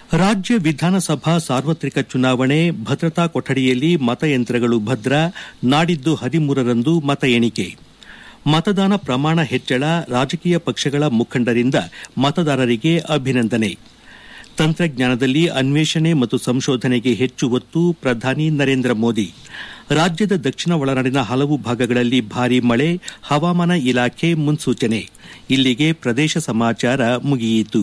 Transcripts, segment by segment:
ರಾಜ್ಯ ವಿಧಾನಸಭಾ ಸಾರ್ವತ್ರಿಕ ಚುನಾವಣೆ ಭದ್ರತಾ ಕೊಠಡಿಯಲ್ಲಿ ಮತಯಂತ್ರಗಳು ಭದ್ರ ನಾಡಿದ್ದು ಹದಿಮೂರರಂದು ಮತ ಎಣಿಕೆ ಮತದಾನ ಪ್ರಮಾಣ ಹೆಚ್ಚಳ ರಾಜಕೀಯ ಪಕ್ಷಗಳ ಮುಖಂಡರಿಂದ ಮತದಾರರಿಗೆ ಅಭಿನಂದನೆ ತಂತ್ರಜ್ಞಾನದಲ್ಲಿ ಅನ್ವೇಷಣೆ ಮತ್ತು ಸಂಶೋಧನೆಗೆ ಹೆಚ್ಚು ಒತ್ತು ಪ್ರಧಾನಿ ನರೇಂದ್ರ ಮೋದಿ ರಾಜ್ಯದ ದಕ್ಷಿಣ ಒಳನಾಡಿನ ಹಲವು ಭಾಗಗಳಲ್ಲಿ ಭಾರೀ ಮಳೆ ಹವಾಮಾನ ಇಲಾಖೆ ಮುನ್ಸೂಚನೆ ಇಲ್ಲಿಗೆ ಪ್ರದೇಶ ಸಮಾಚಾರ ಮುಗಿಯಿತು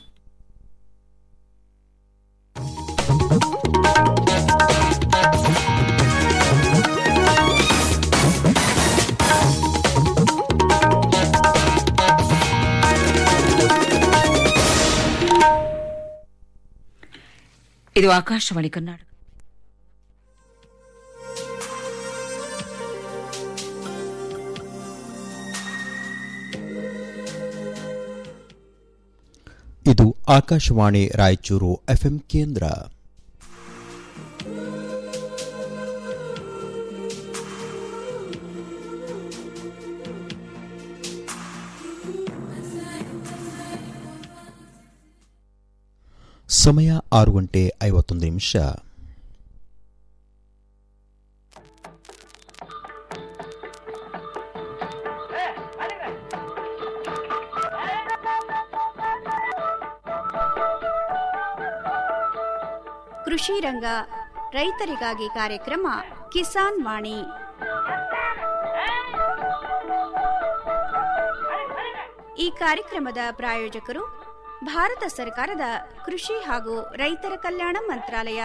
ಇದು ಆಕಾಶವಾಣಿ ಕನ್ನಡ ಇದು ಆಕಾಶವಾಣಿ ರಾಯಚೂರು ಎಫ್ಎಂ ಕೇಂದ್ರ ಸಮಯ ಆರು ಗಂಟೆ ಐವತ್ತೊಂದು ನಿಮಿಷ ಕೃಷಿ ರಂಗ ರೈತರಿಗಾಗಿ ಕಾರ್ಯಕ್ರಮ ಕಿಸಾನ್ ವಾಣಿ ಈ ಕಾರ್ಯಕ್ರಮದ ಪ್ರಾಯೋಜಕರು ಭಾರತ ಸರ್ಕಾರದ ಕೃಷಿ ಹಾಗೂ ರೈತರ ಕಲ್ಯಾಣ ಮಂತ್ರಾಲಯ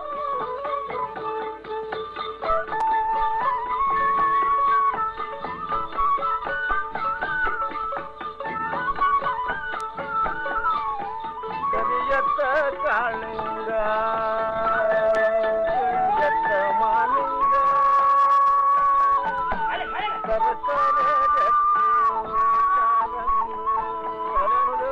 ಕರಿಯತ್ತ ಕಾಳಿಂಗ ಕರಿಯತ್ತ ಮಾಲಿಂಗ ಸರಸರ ಗಟ್ಟಿ ಕಾಲಂಗಿ ಹರಳು.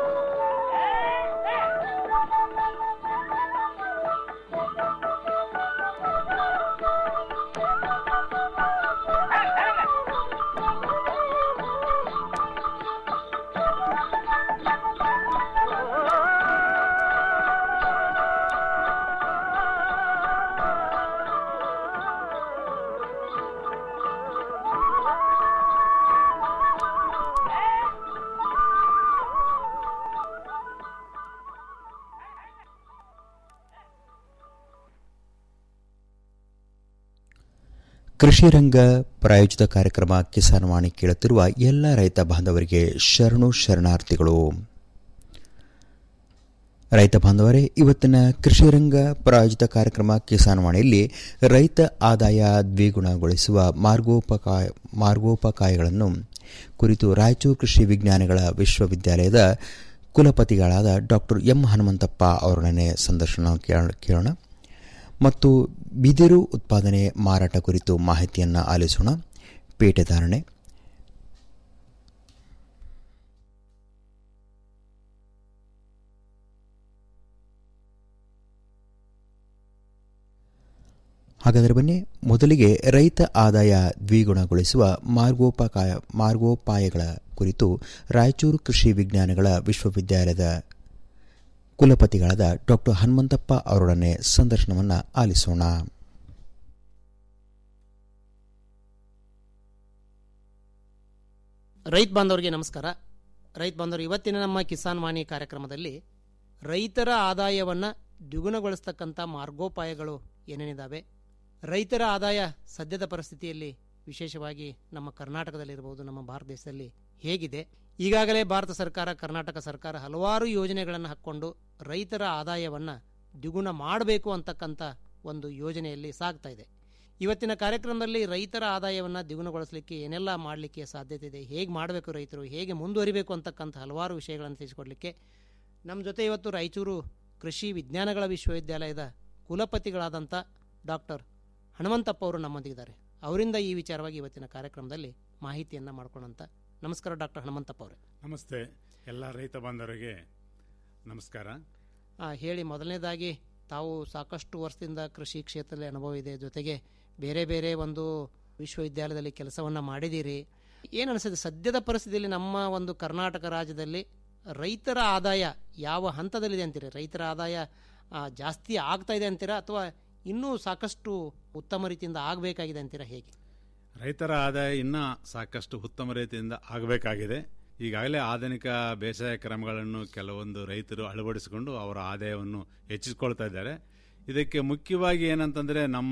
ಕೃಷಿ ರಂಗ ಪ್ರಾಯೋಜಿತ ಕಾರ್ಯಕ್ರಮ ಕಿಸಾನ್ ವಾಣಿ ಕೇಳುತ್ತಿರುವ ಎಲ್ಲ ರೈತ ಬಾಂಧವರಿಗೆ ಶರಣು ಶರಣಾರ್ಥಿಗಳು ರೈತ ಬಾಂಧವರೇ ಇವತ್ತಿನ ಕೃಷಿ ರಂಗ ಪ್ರಾಯೋಜಿತ ಕಾರ್ಯಕ್ರಮ ಕಿಸಾನ್ ವಾಣಿಯಲ್ಲಿ ರೈತ ಆದಾಯ ದ್ವಿಗುಣಗೊಳಿಸುವ ಮಾರ್ಗೋಪಕಾಯ ಮಾರ್ಗೋಪಕಾಯಗಳನ್ನು ಕುರಿತು ರಾಯಚೂರು ಕೃಷಿ ವಿಜ್ಞಾನಗಳ ವಿಶ್ವವಿದ್ಯಾಲಯದ ಕುಲಪತಿಗಳಾದ ಡಾಕ್ಟರ್ ಎಂ ಹನುಮಂತಪ್ಪ ಅವರೊಡನೆ ಸಂದರ್ಶನ ಕೇಳೋಣ ಮತ್ತು ಬಿದಿರು ಉತ್ಪಾದನೆ ಮಾರಾಟ ಕುರಿತು ಮಾಹಿತಿಯನ್ನು ಆಲಿಸೋಣ ಪೇಟೆದಾರಣೆ ಹಾಗಾದರೆ ಬನ್ನಿ ಮೊದಲಿಗೆ ರೈತ ಆದಾಯ ದ್ವಿಗುಣಗೊಳಿಸುವ ಮಾರ್ಗೋಪಕಾಯ ಮಾರ್ಗೋಪಾಯಗಳ ಕುರಿತು ರಾಯಚೂರು ಕೃಷಿ ವಿಜ್ಞಾನಗಳ ವಿಶ್ವವಿದ್ಯಾಲಯದ ಕುಲಪತಿಗಳಾದ ಡಾಕ್ಟರ್ ಹನುಮಂತಪ್ಪ ಅವರೊಡನೆ ಸಂದರ್ಶನವನ್ನು ಆಲಿಸೋಣ ರೈತ ಬಾಂಧವರಿಗೆ ನಮಸ್ಕಾರ ರೈತ ಬಾಂಧವರು ಇವತ್ತಿನ ನಮ್ಮ ಕಿಸಾನ್ ವಾಣಿ ಕಾರ್ಯಕ್ರಮದಲ್ಲಿ ರೈತರ ಆದಾಯವನ್ನು ದ್ವಿಗುಣಗೊಳಿಸ್ತಕ್ಕಂಥ ಮಾರ್ಗೋಪಾಯಗಳು ಏನೇನಿದ್ದಾವೆ ರೈತರ ಆದಾಯ ಸದ್ಯದ ಪರಿಸ್ಥಿತಿಯಲ್ಲಿ ವಿಶೇಷವಾಗಿ ನಮ್ಮ ಕರ್ನಾಟಕದಲ್ಲಿರ್ಬೋದು ನಮ್ಮ ಭಾರತ ದೇಶದಲ್ಲಿ ಹೇಗಿದೆ ಈಗಾಗಲೇ ಭಾರತ ಸರ್ಕಾರ ಕರ್ನಾಟಕ ಸರ್ಕಾರ ಹಲವಾರು ಯೋಜನೆಗಳನ್ನು ಹಾಕ್ಕೊಂಡು ರೈತರ ಆದಾಯವನ್ನು ದ್ವಿಗುಣ ಮಾಡಬೇಕು ಅಂತಕ್ಕಂಥ ಒಂದು ಯೋಜನೆಯಲ್ಲಿ ಸಾಗ್ತಾ ಇದೆ ಇವತ್ತಿನ ಕಾರ್ಯಕ್ರಮದಲ್ಲಿ ರೈತರ ಆದಾಯವನ್ನು ದ್ವಿಗುಣಗೊಳಿಸಲಿಕ್ಕೆ ಏನೆಲ್ಲ ಮಾಡಲಿಕ್ಕೆ ಸಾಧ್ಯತೆ ಇದೆ ಹೇಗೆ ಮಾಡಬೇಕು ರೈತರು ಹೇಗೆ ಮುಂದುವರಿಬೇಕು ಅಂತಕ್ಕಂಥ ಹಲವಾರು ವಿಷಯಗಳನ್ನು ತಿಳಿಸಿಕೊಡಲಿಕ್ಕೆ ನಮ್ಮ ಜೊತೆ ಇವತ್ತು ರಾಯಚೂರು ಕೃಷಿ ವಿಜ್ಞಾನಗಳ ವಿಶ್ವವಿದ್ಯಾಲಯದ ಕುಲಪತಿಗಳಾದಂಥ ಡಾಕ್ಟರ್ ಹನುಮಂತಪ್ಪ ಅವರು ನಮ್ಮೊಂದಿಗಿದ್ದಾರೆ ಅವರಿಂದ ಈ ವಿಚಾರವಾಗಿ ಇವತ್ತಿನ ಕಾರ್ಯಕ್ರಮದಲ್ಲಿ ಮಾಹಿತಿಯನ್ನು ಮಾಡ್ಕೊಳ್ಳೋಂಥ ನಮಸ್ಕಾರ ಡಾಕ್ಟರ್ ಹನುಮಂತಪ್ಪ ಅವರೇ ನಮಸ್ತೆ ಎಲ್ಲ ರೈತ ಬಾಂಧವರಿಗೆ ನಮಸ್ಕಾರ ಆ, ಹೇಳಿ ಮೊದಲನೇದಾಗಿ ತಾವು ಸಾಕಷ್ಟು ವರ್ಷದಿಂದ ಕೃಷಿ ಕ್ಷೇತ್ರದಲ್ಲಿ ಅನುಭವ ಇದೆ ಜೊತೆಗೆ ಬೇರೆ ಬೇರೆ ಒಂದು ವಿಶ್ವವಿದ್ಯಾಲಯದಲ್ಲಿ ಕೆಲಸವನ್ನು ಮಾಡಿದ್ದೀರಿ ಏನು ಅನಿಸುತ್ತೆ ಸದ್ಯದ ಪರಿಸ್ಥಿತಿಯಲ್ಲಿ ನಮ್ಮ ಒಂದು ಕರ್ನಾಟಕ ರಾಜ್ಯದಲ್ಲಿ ರೈತರ ಆದಾಯ ಯಾವ ಹಂತದಲ್ಲಿದೆ ಅಂತೀರಿ ರೈತರ ಆದಾಯ ಆ, ಜಾಸ್ತಿ ಆಗ್ತಾ ಇದೆ ಅಂತೀರಾ ಅಥವಾ ಇನ್ನೂ ಸಾಕಷ್ಟು ಉತ್ತಮ ರೀತಿಯಿಂದ ಆಗಬೇಕಾಗಿದೆ ಅಂತೀರಾ ಹೇಗೆ ರೈತರ ಆದಾಯ ಇನ್ನೂ ಸಾಕಷ್ಟು ಉತ್ತಮ ರೀತಿಯಿಂದ ಆಗಬೇಕಾಗಿದೆ ಈಗಾಗಲೇ ಆಧುನಿಕ ಬೇಸಾಯ ಕ್ರಮಗಳನ್ನು ಕೆಲವೊಂದು ರೈತರು ಅಳವಡಿಸಿಕೊಂಡು ಅವರ ಆದಾಯವನ್ನು ಹೆಚ್ಚಿಸಿಕೊಳ್ತಾ ಇದ್ದಾರೆ ಇದಕ್ಕೆ ಮುಖ್ಯವಾಗಿ ಏನಂತಂದ್ರೆ ನಮ್ಮ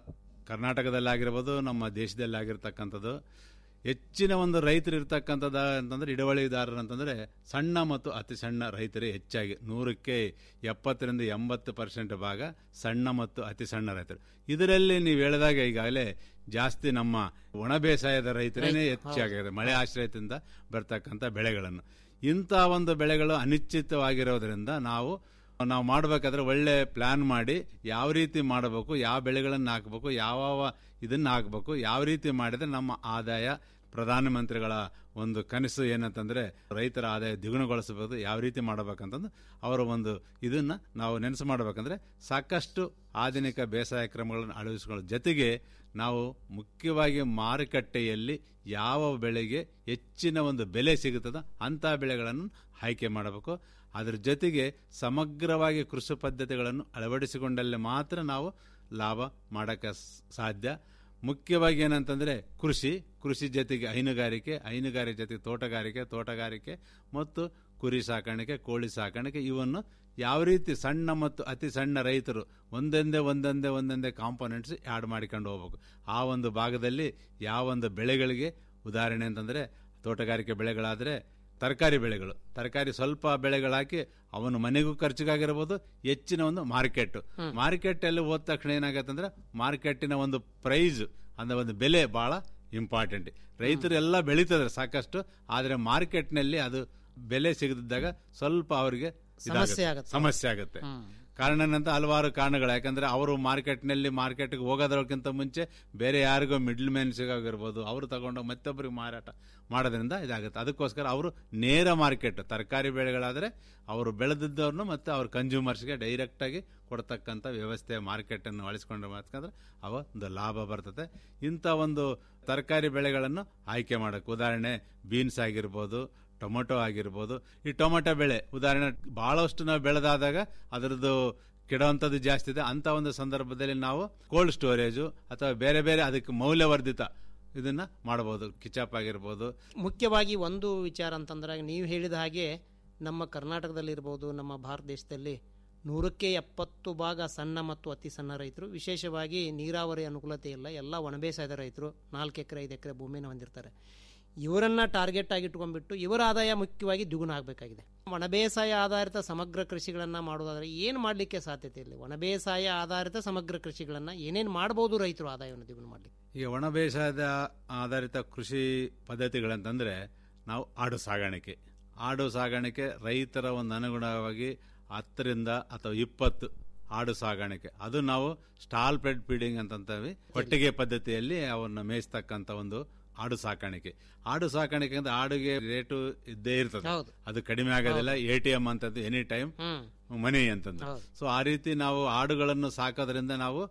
ಕರ್ನಾಟಕದಲ್ಲಾಗಿರ್ಬೋದು ನಮ್ಮ ದೇಶದಲ್ಲಿ ಆಗಿರ್ತಕ್ಕಂಥದ್ದು ಹೆಚ್ಚಿನ ಒಂದು ರೈತರು ಇರ್ತಕ್ಕಂಥದ್ದು ಅಂತಂದ್ರೆ ಹಿಡುವಳಿದಾರರು ಅಂತಂದ್ರೆ ಸಣ್ಣ ಮತ್ತು ಅತಿ ಸಣ್ಣ ರೈತರೇ ಹೆಚ್ಚಾಗಿ ನೂರಕ್ಕೆ ಎಪ್ಪತ್ತರಿಂದ ಎಂಬತ್ತು ಪರ್ಸೆಂಟ್ ಭಾಗ ಸಣ್ಣ ಮತ್ತು ಅತಿ ಸಣ್ಣ ರೈತರು ಇದರಲ್ಲಿ ನೀವು ಹೇಳಿದಾಗ ಈಗಾಗಲೇ ಜಾಸ್ತಿ ನಮ್ಮ ಒಣ ಬೇಸಾಯದ ರೈತರೇನೆ ಹೆಚ್ಚಾಗಿದೆ ಮಳೆ ಆಶ್ರಯದಿಂದ ಬರ್ತಕ್ಕಂಥ ಬೆಳೆಗಳನ್ನು ಇಂಥ ಒಂದು ಬೆಳೆಗಳು ಅನಿಶ್ಚಿತವಾಗಿರೋದ್ರಿಂದ ನಾವು ನಾವು ಮಾಡಬೇಕಾದ್ರೆ ಒಳ್ಳೆ ಪ್ಲಾನ್ ಮಾಡಿ ಯಾವ ರೀತಿ ಮಾಡಬೇಕು ಯಾವ ಬೆಳೆಗಳನ್ನು ಹಾಕಬೇಕು ಯಾವ ಇದನ್ನ ಹಾಕಬೇಕು ಯಾವ ರೀತಿ ಮಾಡಿದ್ರೆ ನಮ್ಮ ಆದಾಯ ಪ್ರಧಾನಮಂತ್ರಿಗಳ ಒಂದು ಕನಸು ಏನಂತಂದ್ರೆ ರೈತರ ಆದಾಯ ದ್ವಿಗುಣಗೊಳಿಸಬಹುದು ಯಾವ ರೀತಿ ಮಾಡಬೇಕಂತಂದು ಅವರ ಒಂದು ಇದನ್ನ ನಾವು ನೆನಸು ಮಾಡಬೇಕಂದ್ರೆ ಸಾಕಷ್ಟು ಆಧುನಿಕ ಬೇಸಾಯ ಕ್ರಮಗಳನ್ನು ಅಳವಡಿಸಿಕೊಳ್ಳೋ ಜೊತೆಗೆ ನಾವು ಮುಖ್ಯವಾಗಿ ಮಾರುಕಟ್ಟೆಯಲ್ಲಿ ಯಾವ ಬೆಳೆಗೆ ಹೆಚ್ಚಿನ ಒಂದು ಬೆಲೆ ಸಿಗುತ್ತದೋ ಅಂಥ ಬೆಳೆಗಳನ್ನು ಆಯ್ಕೆ ಮಾಡಬೇಕು ಅದರ ಜೊತೆಗೆ ಸಮಗ್ರವಾಗಿ ಕೃಷಿ ಪದ್ಧತಿಗಳನ್ನು ಅಳವಡಿಸಿಕೊಂಡಲ್ಲಿ ಮಾತ್ರ ನಾವು ಲಾಭ ಮಾಡೋಕ್ಕೆ ಸಾಧ್ಯ ಮುಖ್ಯವಾಗಿ ಏನಂತಂದ್ರೆ ಕೃಷಿ ಕೃಷಿ ಜೊತೆಗೆ ಹೈನುಗಾರಿಕೆ ಹೈನುಗಾರಿಕೆ ಜೊತೆಗೆ ತೋಟಗಾರಿಕೆ ತೋಟಗಾರಿಕೆ ಮತ್ತು ಕುರಿ ಸಾಕಾಣಿಕೆ ಕೋಳಿ ಸಾಕಾಣಿಕೆ ಇವನ್ನು ಯಾವ ರೀತಿ ಸಣ್ಣ ಮತ್ತು ಅತಿ ಸಣ್ಣ ರೈತರು ಒಂದೊಂದೇ ಒಂದೊಂದೇ ಒಂದೊಂದೇ ಕಾಂಪೋನೆಂಟ್ಸ್ ಆ್ಯಡ್ ಮಾಡಿಕೊಂಡು ಹೋಗ್ಬೇಕು ಆ ಒಂದು ಭಾಗದಲ್ಲಿ ಯಾವ ಒಂದು ಬೆಳೆಗಳಿಗೆ ಉದಾಹರಣೆ ಅಂತಂದ್ರೆ ತೋಟಗಾರಿಕೆ ಬೆಳೆಗಳಾದ್ರೆ ತರಕಾರಿ ಬೆಳೆಗಳು ತರಕಾರಿ ಸ್ವಲ್ಪ ಬೆಳೆಗಳಾಕಿ ಅವನು ಮನೆಗೂ ಖರ್ಚಿಗಾಗಿರ್ಬೋದು ಹೆಚ್ಚಿನ ಒಂದು ಮಾರ್ಕೆಟ್ ಮಾರ್ಕೆಟ್ ಅಲ್ಲಿ ಹೋದ ತಕ್ಷಣ ಏನಾಗತ್ತಂದ್ರೆ ಮಾರ್ಕೆಟಿನ ಒಂದು ಪ್ರೈಸ್ ಅಂದ್ರೆ ಒಂದು ಬೆಲೆ ಬಹಳ ಇಂಪಾರ್ಟೆಂಟ್ ರೈತರು ಎಲ್ಲ ಬೆಳೀತಿದ್ದಾರೆ ಸಾಕಷ್ಟು ಆದ್ರೆ ಮಾರ್ಕೆಟ್ನಲ್ಲಿ ಅದು ಬೆಲೆ ಸಿಗದಿದ್ದಾಗ ಸ್ವಲ್ಪ ಅವರಿಗೆ ಸಮಸ್ಯೆ ಆಗತ್ತೆ. ಸಮಸ್ಯೆ ಆಗುತ್ತೆ ಕಾರಣ ಏನಂತ ಹಲವಾರು ಕಾರಣಗಳು ಯಾಕಂದ್ರೆ ಅವರು ಮಾರ್ಕೆಟ್ನಲ್ಲಿ ಮಾರ್ಕೆಟ್ಗೆ ಹೋಗೋದ್ರಕ್ಕಿಂತ ಮುಂಚೆ ಬೇರೆ ಯಾರಿಗೋ ಮಿಡ್ಲ್ ಮ್ಯಾನ್ ಸಿಗಾಗಿರ್ಬೋದು ಅವರು ತಗೊಂಡು ಮತ್ತೊಬ್ಬರಿಗೆ ಮಾರಾಟ ಮಾಡೋದ್ರಿಂದ ಇದಾಗುತ್ತೆ ಅದಕ್ಕೋಸ್ಕರ ಅವರು ನೇರ ಮಾರ್ಕೆಟ್ ತರಕಾರಿ ಬೆಳೆಗಳಾದ್ರೆ ಅವರು ಬೆಳೆದಿದ್ದವ್ರನ್ನು ಮತ್ತೆ ಅವ್ರ ಕನ್ಸ್ಯೂಮರ್ಸ್ಗೆ ಡೈರೆಕ್ಟ್ ಆಗಿ ಕೊಡ್ತಕ್ಕಂಥ ವ್ಯವಸ್ಥೆ ಮಾರ್ಕೆಟ್ ಅನ್ನು ಅಳಿಸ್ಕೊಂಡು ಮಾಡ್ಕೊಂಡ್ರೆ ಅವ ಒಂದು ಲಾಭ ಬರ್ತದೆ ಇಂಥ ಒಂದು ತರಕಾರಿ ಬೆಳೆಗಳನ್ನು ಆಯ್ಕೆ ಮಾಡಕ್ಕೆ ಉದಾಹರಣೆ ಬೀನ್ಸ್ ಆಗಿರ್ಬೋದು ಟೊಮೊಟೊ ಆಗಿರ್ಬೋದು ಈ ಟೊಮೊಟೊ ಬೆಳೆ ಉದಾಹರಣೆ ಬಹಳಷ್ಟು ನಾವು ಬೆಳೆದಾದಾಗ ಅದರದ್ದು ಕೆಡುವಂಥದ್ದು ಜಾಸ್ತಿ ಇದೆ ಅಂತ ಒಂದು ಸಂದರ್ಭದಲ್ಲಿ ನಾವು ಕೋಲ್ಡ್ ಸ್ಟೋರೇಜು ಅಥವಾ ಬೇರೆ ಬೇರೆ ಅದಕ್ಕೆ ಮೌಲ್ಯವರ್ಧಿತ ಇದನ್ನ ಮಾಡಬಹುದು ಕಿಚಾಪ್ ಆಗಿರ್ಬೋದು ಮುಖ್ಯವಾಗಿ ಒಂದು ವಿಚಾರ ಅಂತಂದ್ರೆ ನೀವು ಹೇಳಿದ ಹಾಗೆ ನಮ್ಮ ಕರ್ನಾಟಕದಲ್ಲಿರ್ಬೋದು ನಮ್ಮ ಭಾರತ ದೇಶದಲ್ಲಿ ನೂರಕ್ಕೆ ಎಪ್ಪತ್ತು ಭಾಗ ಸಣ್ಣ ಮತ್ತು ಅತಿ ಸಣ್ಣ ರೈತರು ವಿಶೇಷವಾಗಿ ನೀರಾವರಿ ಅನುಕೂಲತೆ ಇಲ್ಲ ಎಲ್ಲ ಒಣಬೇಸಾಯದ ರೈತರು ನಾಲ್ಕು ಎಕರೆ ಐದು ಎಕರೆ ಭೂಮಿಯನ್ನು ಹೊಂದಿರ್ತಾರೆ ಇವರನ್ನ ಟಾರ್ಗೆಟ್ ಆಗಿ ಇಟ್ಕೊಂಡ್ಬಿಟ್ಟು ಇವರ ಆದಾಯ ಮುಖ್ಯವಾಗಿ ದ್ವಿಗುಣ ಆಗಬೇಕಾಗಿದೆ ಒಣಬೇಸಾಯ ಆಧಾರಿತ ಸಮಗ್ರ ಕೃಷಿಗಳನ್ನ ಮಾಡೋದಾದ್ರೆ ಏನು ಮಾಡಲಿಕ್ಕೆ ಸಾಧ್ಯತೆ ಇಲ್ಲ ಒಣಬೇಸಾಯ ಆಧಾರಿತ ಸಮಗ್ರ ಕೃಷಿಗಳನ್ನ ಏನೇನು ಮಾಡಬಹುದು ರೈತರು ಆದಾಯವನ್ನು ದ್ವಿಗುಣ ಮಾಡಲಿಕ್ಕೆ ಈ ಒಣ ಬೇಸಾಯದ ಆಧಾರಿತ ಕೃಷಿ ಪದ್ಧತಿಗಳಂತಂದ್ರೆ ನಾವು ಆಡು ಸಾಗಾಣಿಕೆ ಆಡು ಸಾಗಾಣಿಕೆ ರೈತರ ಒಂದು ಅನುಗುಣವಾಗಿ ಹತ್ತರಿಂದ ಅಥವಾ ಇಪ್ಪತ್ತು ಆಡು ಸಾಗಾಣಿಕೆ ಅದು ನಾವು ಸ್ಟಾಲ್ ಪ್ರೆಡ್ ಫೀಡಿಂಗ್ ಅಂತಂತೀವಿ ಕೊಟ್ಟಿಗೆ ಪದ್ಧತಿಯಲ್ಲಿ ಅವನ್ನ ಮೇಯಿಸ್ತಕ್ಕಂಥ ಒಂದು ಆಡು ಸಾಕಾಣಿಕೆ ಆಡು ಸಾಕಾಣಿಕೆ ಅಂದ್ರೆ ಆಡುಗೆ ರೇಟು ಇದ್ದೇ ಇರ್ತದೆ ಹೌದು. ಅದು ಕಡಿಮೆ ಆಗೋದಿಲ್ಲ ಎ ಟಿ ಎಂ ಅಂತದ್ದು ಎನಿ ಟೈಮ್ ಹ್ಮ್ ಮನಿ ಅಂತಂದು ಹೌದು. ಸೊ ಆ ರೀತಿ ನಾವು ಆಡುಗಳನ್ನು ಸಾಕೋದ್ರಿಂದ ನಾವು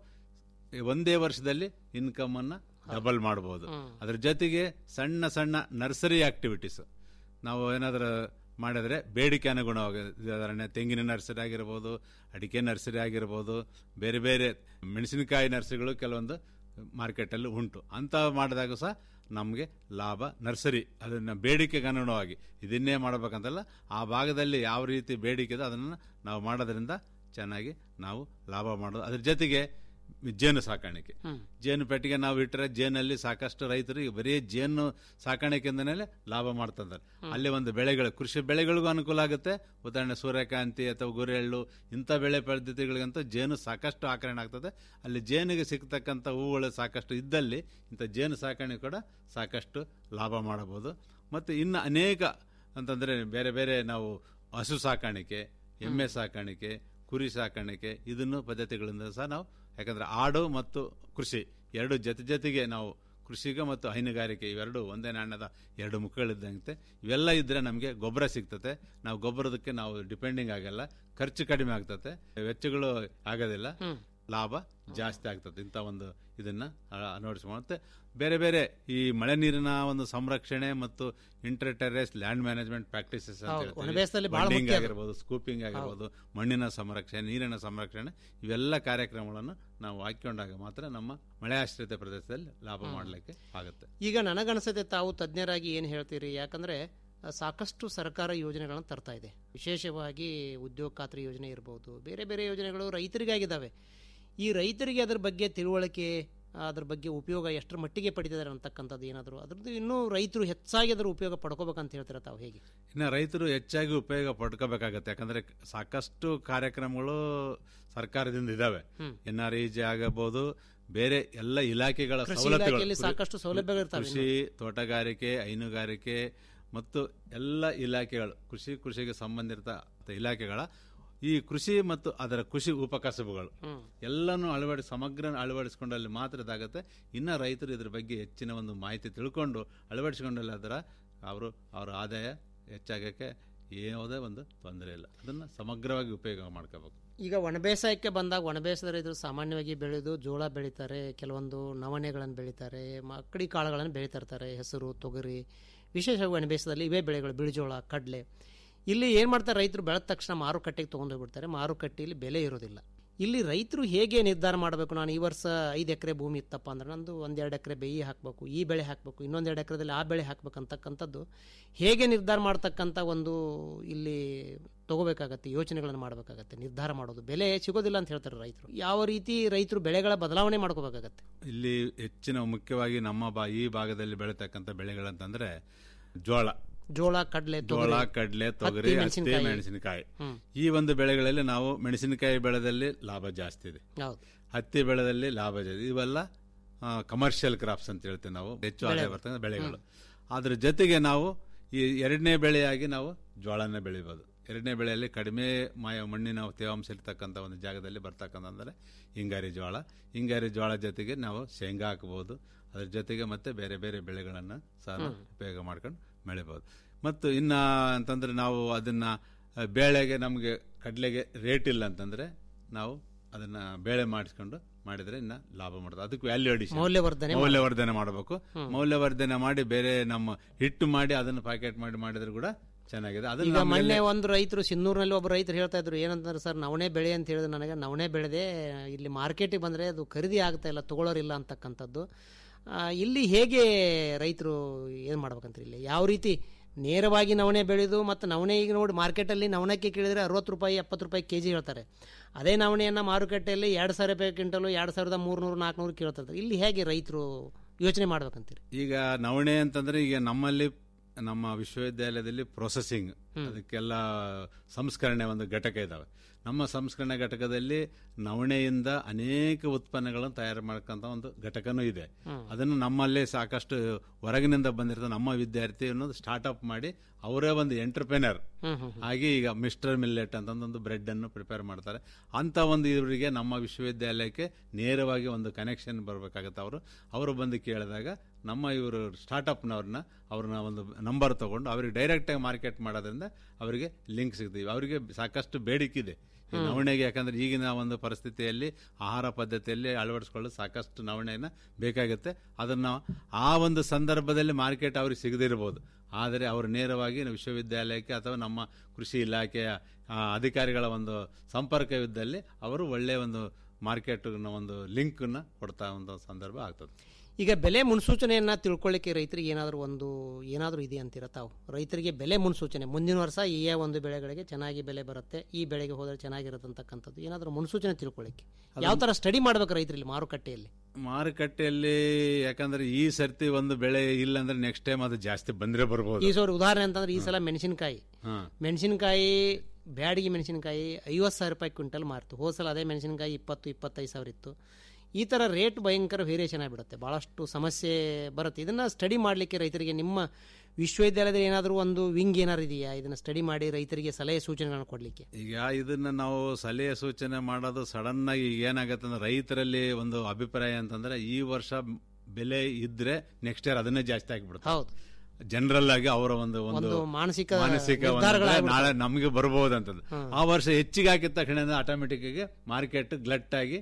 ಒಂದೇ ವರ್ಷದಲ್ಲಿ ಇನ್ಕಮ್ ಅನ್ನ ಡಬಲ್ ಮಾಡಬಹುದು ಅದ್ರ ಜೊತೆಗೆ ಸಣ್ಣ ಸಣ್ಣ ನರ್ಸರಿ ಆಕ್ಟಿವಿಟೀಸ್ ನಾವು ಏನಾದರೂ ಮಾಡಿದ್ರೆ ಬೇಡಿಕೆ ಅನುಗುಣವಾಗಿ ಉದಾಹರಣೆ ತೆಂಗಿನ ನರ್ಸರಿ ಆಗಿರ್ಬೋದು ಅಡಿಕೆ ನರ್ಸರಿ ಆಗಿರ್ಬೋದು ಬೇರೆ ಬೇರೆ ಮೆಣಸಿನಕಾಯಿ ನರ್ಸರಿಗಳು ಕೆಲವೊಂದು ಮಾರ್ಕೆಟಲ್ಲಿ ಉಂಟು ಅಂತ ಮಾಡಿದಾಗ ಸಹ ನಮಗೆ ಲಾಭ ನರ್ಸರಿ ಅದನ್ನ ಬೇಡಿಕೆಗೆ ಅನುಗುಣವಾಗಿ ಇದನ್ನೇ ಮಾಡಬೇಕಂತಲ್ಲ ಆ ಭಾಗದಲ್ಲಿ ಯಾವ ರೀತಿ ಬೇಡಿಕೆ ಇದೆ ಅದನ್ನು ನಾವು ಮಾಡೋದ್ರಿಂದ ಚೆನ್ನಾಗಿ ನಾವು ಲಾಭ ಮಾಡೋದು ಅದ್ರ ಜೊತೆಗೆ ಜೇನು ಸಾಕಾಣಿಕೆ ಜೇನು ಪೆಟ್ಟಿಗೆ ನಾವು ಇಟ್ಟರೆ ಜೇನಲ್ಲಿ ಸಾಕಷ್ಟು ರೈತರು ಈಗ ಬರೀ ಜೇನು ಸಾಕಾಣಿಕೆಯಿಂದನೇ ಲಾಭ ಮಾಡ್ತಿದ್ದಾರೆ ಅಲ್ಲಿ ಒಂದು ಬೆಳೆಗಳು ಕೃಷಿ ಬೆಳೆಗಳಿಗೂ ಅನುಕೂಲ ಆಗುತ್ತೆ ಉದಾಹರಣೆ ಸೂರ್ಯಕಾಂತಿ ಅಥವಾ ಗುರೆಳ್ಳು ಇಂಥ ಬೆಳೆ ಪದ್ಧತಿಗಳಿಗಂತೂ ಜೇನು ಸಾಕಷ್ಟು ಆಕರಣೆ ಆಗ್ತದೆ ಅಲ್ಲಿ ಜೇನಿಗೆ ಸಿಗ್ತಕ್ಕಂಥ ಹೂಗಳು ಸಾಕಷ್ಟು ಇದ್ದಲ್ಲಿ ಇಂಥ ಜೇನು ಸಾಕಾಣಿಕೆ ಕೂಡ ಸಾಕಷ್ಟು ಲಾಭ ಮಾಡಬಹುದು ಮತ್ತು ಇನ್ನು ಅನೇಕ ಅಂತಂದ್ರೆ ಬೇರೆ ಬೇರೆ ನಾವು ಹಸು ಸಾಕಾಣಿಕೆ ಎಮ್ಮೆ ಸಾಕಾಣಿಕೆ ಕುರಿ ಸಾಕಾಣಿಕೆ ಇದನ್ನು ಪದ್ಧತಿಗಳಿಂದ ಸಹ ನಾವು ಯಾಕಂದ್ರೆ ಆಡು ಮತ್ತು ಕೃಷಿ ಎರಡು ಜೊತೆ ಜೊತೆಗೆ ನಾವು ಕೃಷಿಗೆ ಮತ್ತು ಹೈನುಗಾರಿಕೆ ಇವೆರಡು ಒಂದೇ ನಾಣ್ಯದ ಎರಡು ಮುಖಗಳಿದ್ದಂತೆ ಇವೆಲ್ಲ ಇದ್ರೆ ನಮಗೆ ಗೊಬ್ಬರ ಸಿಗ್ತತೆ ನಾವು ಗೊಬ್ಬರದಕ್ಕೆ ನಾವು ಡಿಪೆಂಡಿಂಗ್ ಆಗಲ್ಲ ಖರ್ಚು ಕಡಿಮೆ ಆಗ್ತತೆ ವೆಚ್ಚಗಳು ಆಗೋದಿಲ್ಲ ಲಾಭ ಜಾಸ್ತಿ ಆಗ್ತದೆ ಇಂಥ ಒಂದು ಇದನ್ನ ಅಳವಡಿಸ್ಕೊಂಡು ಮತ್ತೆ ಬೇರೆ ಬೇರೆ ಈ ಮಳೆ ನೀರಿನ ಒಂದು ಸಂರಕ್ಷಣೆ ಮತ್ತು inter terrace land management practices ಅಂತ ಹೌದು, ಹೇಳ್ತೀವಿ. ಒಣಬೇಸಾಯದಲ್ಲಿ ಬಹಳ Bunding ಮುಖ್ಯ ಅದು. ಆಗಿರ್ಬೋದು ಸ್ಕೂಪಿಂಗ್ ಆಗಿರ್ಬೋದು ಮಣ್ಣಿನ ಸಂರಕ್ಷಣೆ ನೀರಿನ ಸಂರಕ್ಷಣೆ ಇವೆಲ್ಲ ಕಾರ್ಯಕ್ರಮಗಳನ್ನು ನಾವು ಹಾಕೊಂಡಾಗ ಮಾತ್ರ ನಮ್ಮ ಮಳೆ ಆಶ್ರಿತ ಪ್ರದೇಶದಲ್ಲಿ ಲಾಭ ಮಾಡಲಿಕ್ಕೆ ಆಗುತ್ತೆ ಈಗ ನನಗನ್ಸುತ್ತೆ ತಾವು ತಜ್ಞರಾಗಿ ಏನು ಹೇಳ್ತೀರಿ ಯಾಕಂದ್ರೆ ಆ, ಸಾಕಷ್ಟು ಸರ್ಕಾರ ಯೋಜನೆಗಳನ್ನು ತರ್ತಾ ಇದೆ ವಿಶೇಷವಾಗಿ ಉದ್ಯೋಗ ಖಾತ್ರಿ ಯೋಜನೆ ಇರ್ಬೋದು ಬೇರೆ ಬೇರೆ ಯೋಜನೆಗಳು ರೈತರಿಗಾಗಿದ್ದಾವೆ ಈ ರೈತರಿಗೆ ಅದ್ರ ಬಗ್ಗೆ ತಿಳುವಳಿಕೆ ಅದ್ರ ಬಗ್ಗೆ ಉಪಯೋಗ ಎಷ್ಟರ ಮಟ್ಟಿಗೆ ಪಡಿತಿದ್ದಾರೆ ಅಂತಕ್ಕಂಥದ್ದು ಏನಾದರೂ ಅದ್ರದ್ದು ಇನ್ನೂ ರೈತರು ಹೆಚ್ಚಾಗಿ ಅದರ ಉಪಯೋಗ ಪಡ್ಕೋಬೇಕಂತ ಹೇಳ್ತಾರೆ ತಾವು ಹೇಗೆ ಇನ್ನು ರೈತರು ಹೆಚ್ಚಾಗಿ ಉಪಯೋಗ ಪಡ್ಕೋಬೇಕಾಗತ್ತೆ ಯಾಕಂದ್ರೆ ಸಾಕಷ್ಟು ಕಾರ್ಯಕ್ರಮಗಳು ಸರ್ಕಾರದಿಂದ ಇದಾವೆ ಎನ್ ಆರ್ ಇ ಜಿ ಆಗಬಹುದು ಬೇರೆ ಎಲ್ಲ ಇಲಾಖೆಗಳ ಕೃಷಿ ಸವಲತ್ತುಗಳು ಇಲಾಖೆಯಲ್ಲಿ ಸಾಕಷ್ಟು ಸೌಲಭ್ಯಗಳಿರ್ತಾವೆ ಕೃಷಿ ತೋಟಗಾರಿಕೆ ಹೈನುಗಾರಿಕೆ ಮತ್ತು ಎಲ್ಲ ಇಲಾಖೆಗಳು ಕೃಷಿ ಕೃಷಿಗೆ ಸಂಬಂಧಿತ ಇಲಾಖೆಗಳ ಈ ಕೃಷಿ ಮತ್ತು ಅದರ ಕೃಷಿ ಉಪಕಸಬುಗಳು ಎಲ್ಲನೂ ಅಳವಡಿಸಿ ಸಮಗ್ರ ಅಳವಡಿಸಿಕೊಂಡಲ್ಲಿ ಮಾತ್ರ ಇದಾಗುತ್ತೆ ಇನ್ನು ರೈತರು ಇದ್ರ ಬಗ್ಗೆ ಹೆಚ್ಚಿನ ಒಂದು ಮಾಹಿತಿ ತಿಳ್ಕೊಂಡು ಅಳವಡಿಸಿಕೊಂಡಲ್ಲಿ ಅದರ ಅವರು ಅವರ ಆದಾಯ ಹೆಚ್ಚಾಗಕ್ಕೆ ಯಾವುದೇ ಒಂದು ತೊಂದರೆ ಇಲ್ಲ ಅದನ್ನು ಸಮಗ್ರವಾಗಿ ಉಪಯೋಗ ಮಾಡ್ಕೋಬೇಕು ಈಗ ಒಣಬೇಸಾಯಕ್ಕೆ ಬಂದಾಗ ಒಣಬೇಸಾಯದ ರೈತರು ಸಾಮಾನ್ಯವಾಗಿ ಬೆಳೆದು ಜೋಳ ಬೆಳೀತಾರೆ ಕೆಲವೊಂದು ನವಣೆಗಳನ್ನು ಬೆಳೀತಾರೆ ಮಕ್ಕಡಿ ಕಾಳುಗಳನ್ನು ಬೆಳೀತಾ ಇರ್ತಾರೆ ಹೆಸರು ತೊಗರಿ ವಿಶೇಷವಾಗಿ ಒಣಬೇಸಾಯದಲ್ಲಿ ಇವೇ ಬೆಳೆಗಳು ಬಿಳಿಜೋಳ ಕಡಲೆ ಇಲ್ಲಿ ಏನು ಮಾಡ್ತಾರೆ ರೈತರು ಬೆಳೆದ ತಕ್ಷಣ ಮಾರುಕಟ್ಟೆಗೆ ತೊಗೊಂಡು ಹೋಗ್ಬಿಡ್ತಾರೆ ಮಾರುಕಟ್ಟೆಯಲ್ಲಿ ಬೆಲೆ ಇರೋದಿಲ್ಲ ಇಲ್ಲಿ ರೈತರು ಹೇಗೆ ನಿರ್ಧಾರ ಮಾಡಬೇಕು ನಾನು ಈ ವರ್ಷ ಐದು ಎಕರೆ ಭೂಮಿ ಇತ್ತಪ್ಪ ಅಂದ್ರೆ ನಂದು ಒಂದೆರಡು ಎಕರೆ ಬೇಯಿ ಹಾಕಬೇಕು ಈ ಬೆಳೆ ಹಾಕಬೇಕು ಇನ್ನೊಂದೆರಡು ಎಕರೆದಲ್ಲಿ ಆ ಬೆಳೆ ಹಾಕ್ಬೇಕಂತಕ್ಕಂಥದ್ದು ಹೇಗೆ ನಿರ್ಧಾರ ಮಾಡ್ತಕ್ಕಂಥ ಒಂದು ಇಲ್ಲಿ ತಗೋಬೇಕಾಗತ್ತೆ ಯೋಚನೆಗಳನ್ನು ಮಾಡಬೇಕಾಗತ್ತೆ ನಿರ್ಧಾರ ಮಾಡೋದು ಬೆಲೆ ಸಿಗೋದಿಲ್ಲ ಅಂತ ಹೇಳ್ತಾರೆ ರೈತರು ಯಾವ ರೀತಿ ರೈತರು ಬೆಳೆಗಳ ಬದಲಾವಣೆ ಮಾಡ್ಕೋಬೇಕಾಗತ್ತೆ ಇಲ್ಲಿ ಹೆಚ್ಚಿನ ಮುಖ್ಯವಾಗಿ ನಮ್ಮ ಬಾ ಈ ಭಾಗದಲ್ಲಿ ಬೆಳೀತಕ್ಕಂಥ ಬೆಳೆಗಳಂತಂದ್ರೆ ಜೋಳ ಜೋಳ ಕಡಲೆ ಜೋಳ ಕಡಲೆ ತೊಗರಿ ಹತ್ತಿ ಮೆಣಸಿನಕಾಯಿ. ಮೆಣಸಿನಕಾಯಿ ಈ ಒಂದು ಬೆಳೆಗಳಲ್ಲಿ ನಾವು ಮೆಣಸಿನಕಾಯಿ ಬೆಳೆದಲ್ಲಿ ಲಾಭ ಜಾಸ್ತಿ ಇದೆ ಹೌದು ಹತ್ತಿ ಬೆಳೆದಲ್ಲಿ ಲಾಭ ಜಾಸ್ತಿ ಇವೆಲ್ಲ ಕಮರ್ಷಿಯಲ್ ಕ್ರಾಪ್ಸ್ ಅಂತ ಹೇಳ್ತೇವೆ ನಾವು ಹೆಚ್ಚು ಆದಾಯ ಬರ್ತಕ್ಕಂಥ ಬೆಳೆಗಳು ಅದ್ರ ಜೊತೆಗೆ ನಾವು ಈ ಎರಡನೇ ಬೆಳೆಯಾಗಿ ನಾವು ಜೋಳನ ಬೆಳಿಬೋದು ಎರಡನೇ ಬೆಳೆಯಲ್ಲಿ ಕಡಿಮೆ ಮಾಯ ಮಣ್ಣಿನ ತೇವಾಂಶ ಇರ್ತಕ್ಕಂಥ ಒಂದು ಜಾಗದಲ್ಲಿ ಬರ್ತಕ್ಕಂಥ ಅಂದರೆ ಹಿಂಗಾರಿ ಜೋಳ ಹಿಂಗಾರಿ ಜೋಳ ಜೊತೆಗೆ ನಾವು ಶೇಂಗಾ ಹಾಕಬಹುದು ಅದ್ರ ಜೊತೆಗೆ ಮತ್ತೆ ಬೇರೆ ಬೇರೆ ಬೆಳೆಗಳನ್ನು ಸಹ ನಾವು ಉಪಯೋಗ ಮಾಡ್ಕೊಂಡು ಬೆಳಿಬಹುದು ಮತ್ತು ಇನ್ನ ಅಂತಂದ್ರೆ ನಾವು ಅದನ್ನ ಆ, ಬೇಳೆಗೆ ನಮಗೆ ಕಡಲೆಗೆ ರೇಟ್ ಇಲ್ಲ ಅಂತಂದ್ರೆ ನಾವು ಅದನ್ನ ಬೇಳೆ ಮಾಡಿಸ್ಕೊಂಡು ಮಾಡಿದ್ರೆ ಇನ್ನ ಲಾಭ ಮಾಡ್ತದೆ ಅದಕ್ಕೆ ವ್ಯಾಲ್ಯೂ ಅಡಿಷನ್ ಮೌಲ್ಯವರ್ಧನೆ ಮೌಲ್ಯವರ್ಧನೆ ಮಾಡಬೇಕು ಮೌಲ್ಯವರ್ಧನೆ ಮಾಡಿ ಬೇರೆ ನಮ್ಮ ಹಿಟ್ಟು ಮಾಡಿ ಅದನ್ನು ಪ್ಯಾಕೆಟ್ ಮಾಡಿ ಮಾಡಿದ್ರೆ ಕೂಡ ಚೆನ್ನಾಗಿದೆ ಅದನ್ನ ಈಗ ನಮ್ಗೆ ಮೊನ್ನೆ ಒಂದು ರೈತರು ಸಿನ್ನೂರಿನಲ್ಲಿ ಒಬ್ಬ ರೈತರು ಹೇಳ್ತಾ ಇದ್ರು ಏನಂತಾರೆ ಸರ್ ನವಣೆ ಬೆಳೆ ಅಂತ ಹೇಳಿದ್ರೆ ನನಗೆ ನವಣೆ ಬೆಳೆದೆ ಇಲ್ಲಿ ಮಾರ್ಕೆಟಿಗೆ ಬಂದರೆ ಅದು ಖರೀದಿ ಆಗ್ತಾ ಇಲ್ಲ ತಗೊಳ್ಳೋರಿಲ್ಲ ಅಂತಕ್ಕಂಥದ್ದು ಆ, ಇಲ್ಲಿ ಹೇಗೆ ರೈತರು ಏನು ಮಾಡ್ಬೇಕಂತ ಇಲ್ಲಿ ಯಾವ ರೀತಿ ನೇರವಾಗಿ ನವಣೆ ಬೆಳೆದು ಮತ್ತು ನವಣೆ ಈಗ ನೋಡಿ ಮಾರ್ಕೆಟಲ್ಲಿ ನವಣಕ್ಕೆ ಕೇಳಿದರೆ ಅರವತ್ತು ರೂಪಾಯಿ ಎಪ್ಪತ್ತು ರೂಪಾಯಿ ಕೆ ಜಿ ಹೇಳ್ತಾರೆ ಅದೇ ನವಣೆಯನ್ನು ಮಾರುಕಟ್ಟೆಯಲ್ಲಿ ಎರಡು ಸಾವಿರ ರೂಪಾಯಿ ಕ್ವಿಂಟಲು ಎರಡು ಸಾವಿರದ ಮೂರ್ನೂರು ನಾಲ್ಕುನೂರು ಕೇಳ್ತಾರೆ ಇಲ್ಲಿ ಹೇಗೆ ರೈತರು ಯೋಚನೆ ಮಾಡ್ಬೇಕಂತೀರಿ ಈಗ ನವಣೆ ಅಂತಂದ್ರೆ ಈಗ ನಮ್ಮಲ್ಲಿ ನಮ್ಮ ವಿಶ್ವವಿದ್ಯಾಲಯದಲ್ಲಿ ಪ್ರೊಸೆಸಿಂಗ್ ಅದಕ್ಕೆಲ್ಲ ಸಂಸ್ಕರಣೆ ಒಂದು ಘಟಕ ಇದಾವೆ ನಮ್ಮ ಸಂಸ್ಕರಣೆ ಘಟಕದಲ್ಲಿ ನವಣೆಯಿಂದ ಅನೇಕ ಉತ್ಪನ್ನಗಳನ್ನು ತಯಾರು ಮಾಡ್ಕೊಂತ ಒಂದು ಘಟಕನೂ ಇದೆ ಅದನ್ನು ನಮ್ಮಲ್ಲೇ ಸಾಕಷ್ಟು ಹೊರಗಿನಿಂದ ಬಂದಿರೋ ನಮ್ಮ ವಿದ್ಯಾರ್ಥಿ ಅನ್ನೋದು ಸ್ಟಾರ್ಟ್ಅಪ್ ಮಾಡಿ ಅವರೇ ಒಂದು ಎಂಟರ್ಪ್ರೆನರ್ ಹಾಗೆ ಈಗ ಮಿಸ್ಟರ್ ಮಿಲ್ಲೆಟ್ ಅಂತ ಒಂದು ಬ್ರೆಡ್ ಅನ್ನು ಪ್ರಿಪೇರ್ ಮಾಡ್ತಾರೆ ಅಂತ ಒಂದು ಇವರಿಗೆ ನಮ್ಮ ವಿಶ್ವವಿದ್ಯಾಲಯಕ್ಕೆ ನೇರವಾಗಿ ಒಂದು ಕನೆಕ್ಷನ್ ಬರಬೇಕಾಗತ್ತೆ ಅವರು ಅವರು ಬಂದು ಕೇಳಿದಾಗ ನಮ್ಮ ಇವರು ಸ್ಟಾರ್ಟ್ಅಪ್ನವ್ರನ್ನ ಅವ್ರನ್ನ ಒಂದು ನಂಬರ್ ತಗೊಂಡು ಅವ್ರಿಗೆ ಡೈರೆಕ್ಟ್ ಆಗಿ ಮಾರ್ಕೆಟ್ ಮಾಡೋದ್ರಿಂದ ಅವರಿಗೆ ಲಿಂಕ್ ಸಿಗ್ತೀವಿ ಅವರಿಗೆ ಸಾಕಷ್ಟು ಬೇಡಿಕೆ ಈ ನವಣೆಗೆ ಯಾಕಂದ್ರೆ ಈಗಿನ ಒಂದು ಪರಿಸ್ಥಿತಿಯಲ್ಲಿ ಆಹಾರ ಪದ್ಧತಿಯಲ್ಲಿ ಅಳವಡಿಸ್ಕೊಳ್ಳಲು ಸಾಕಷ್ಟು ನವಣೆಯನ್ನ ಬೇಕಾಗುತ್ತೆ ಅದನ್ನ ಆ ಒಂದು ಸಂದರ್ಭದಲ್ಲಿ ಮಾರ್ಕೆಟ್ ಅವ್ರಿಗೆ ಸಿಗದಿರಬಹುದು ಆದರೆ ಅವರು ನೇರವಾಗಿ ವಿಶ್ವವಿದ್ಯಾಲಯಕ್ಕೆ ಅಥವಾ ನಮ್ಮ ಕೃಷಿ ಇಲಾಖೆಯ ಆ, ಅಧಿಕಾರಿಗಳ ಒಂದು ಸಂಪರ್ಕವಿದ್ದಲ್ಲಿ ಅವರು ಒಳ್ಳೆಯ ಒಂದು ಮಾರ್ಕೆಟ್ ಒಂದು ಲಿಂಕ್ ನ ಕೊಡ್ತಾ ಒಂದು ಸಂದರ್ಭ ಆಗ್ತದೆ ಈಗ ಬೆಲೆ ಮುನ್ಸೂಚನೆಯನ್ನ ತಿಳ್ಕೊಳ್ಳಿಕ್ಕೆ ರೈತರಿಗೆ ಏನಾದರೂ ಒಂದು ಏನಾದರೂ ಇದೆ ಅಂತೀರ ತಾವು ರೈತರಿಗೆ ಬೆಲೆ ಮುನ್ಸೂಚನೆ ಮುಂದಿನ ವರ್ಷ ಈ ಒಂದು ಬೆಳೆಗಳಿಗೆ ಚೆನ್ನಾಗಿ ಬೆಲೆ ಬರುತ್ತೆ ಈ ಬೆಳೆಗೆ ಹೋದರೆ ಚೆನ್ನಾಗಿರುತ್ತೆ ಅಂತಕ್ಕಂಥದ್ದು ಏನಾದರೂ ಮುನ್ಸೂಚನೆ ತಿಳ್ಕೊಳ್ಳಿಕ್ಕೆ ಯಾವ ತರ ಸ್ಟಡಿ ಮಾಡ್ಬೇಕು ರೈತರಲ್ಲಿ ಮಾರುಕಟ್ಟೆಯಲ್ಲಿ ಮಾರುಕಟ್ಟೆಯಲ್ಲಿ ಯಾಕಂದ್ರೆ ಈ ಸರ್ತಿ ಒಂದು ಬೆಳೆ ಇಲ್ಲ ಅಂದ್ರೆ ನೆಕ್ಸ್ಟ್ ಟೈಮ್ ಅದು ಜಾಸ್ತಿ ಬಂದ್ರೆ ಬರ್ಬೋದು ಈ ಸಲ ಉದಾಹರಣೆ ಅಂತಂದ್ರೆ ಈ ಸಲ ಮೆಣಸಿನಕಾಯಿ ಹಾ ಮೆಣಸಿನಕಾಯಿ ಬ್ಯಾಡಿಗೆ ಮೆಣಸಿನಕಾಯಿ ಐವತ್ತು ಸಾವಿರ ರೂಪಾಯಿ ಕ್ವಿಂಟಲ್ ಮಾರ್ತು ಹೋದ ಸಲ ಅದೇ ಮೆಣಸಿನಕಾಯಿ ಇಪ್ಪತ್ತು ಇಪ್ಪತ್ತೈದು ಸಾವಿರ ಇತ್ತು ಈ ಥರ ರೇಟ್ ಭಯಂಕರ ವೇರಿಯೇಷನ್ ಆಗಿಬಿಡುತ್ತೆ ಭಾಳಷ್ಟು ಸಮಸ್ಯೆ ಬರುತ್ತೆ ಇದನ್ನ ಸ್ಟಡಿ ಮಾಡಲಿಕ್ಕೆ ರೈತರಿಗೆ ನಿಮ್ಮ ವಿಶ್ವವಿದ್ಯಾಲಯದಲ್ಲಿ ಏನಾದರೂ ಒಂದು ವಿಂಗ್ ಏನಾರು ಇದೆಯಾ ಇದನ್ನ ಸ್ಟಡಿ ಮಾಡಿ ರೈತರಿಗೆ ಸಲಹೆ ಸೂಚನೆಗಳನ್ನು ಕೊಡಲಿಕ್ಕೆ ಈಗ ಇದನ್ನ ನಾವು ಸಲಹೆ ಸೂಚನೆ ಮಾಡೋದು ಸಡನ್ ಆಗಿ ಈಗ ಏನಾಗತ್ತೆ ಅಂದ್ರೆ ರೈತರಲ್ಲಿ ಒಂದು ಅಭಿಪ್ರಾಯ ಅಂತಂದ್ರೆ ಈ ವರ್ಷ ಬೆಲೆ ಇದ್ರೆ ನೆಕ್ಸ್ಟ್ ಇಯರ್ ಅದನ್ನೇ ಜಾಸ್ತಿ ಆಗಿಬಿಡುತ್ತೆ ಹೌದು ಜನರಲ್ ಆಗಿ ಅವರ ಒಂದು ಒಂದು ಒಂದು ಮಾನಸಿಕ ಮಾನಸಿಕ ಒಂದು ನಿರ್ಧಾರಗಳಾಗ್ಬಿಡುತ್ತೆ. ನಾಳೆ ನಮಗೆ ಬರಬಹುದು ಅಂತದ್ದು ಆ ವರ್ಷ ಹೆಚ್ಚಿಗೆ ಹಾಕಿದ ತಕ್ಷಣ ಆಟೋಮೆಟಿಕ್ ಆಗಿ ಮಾರ್ಕೆಟ್ ಗ್ಲಟ್ ಆಗಿ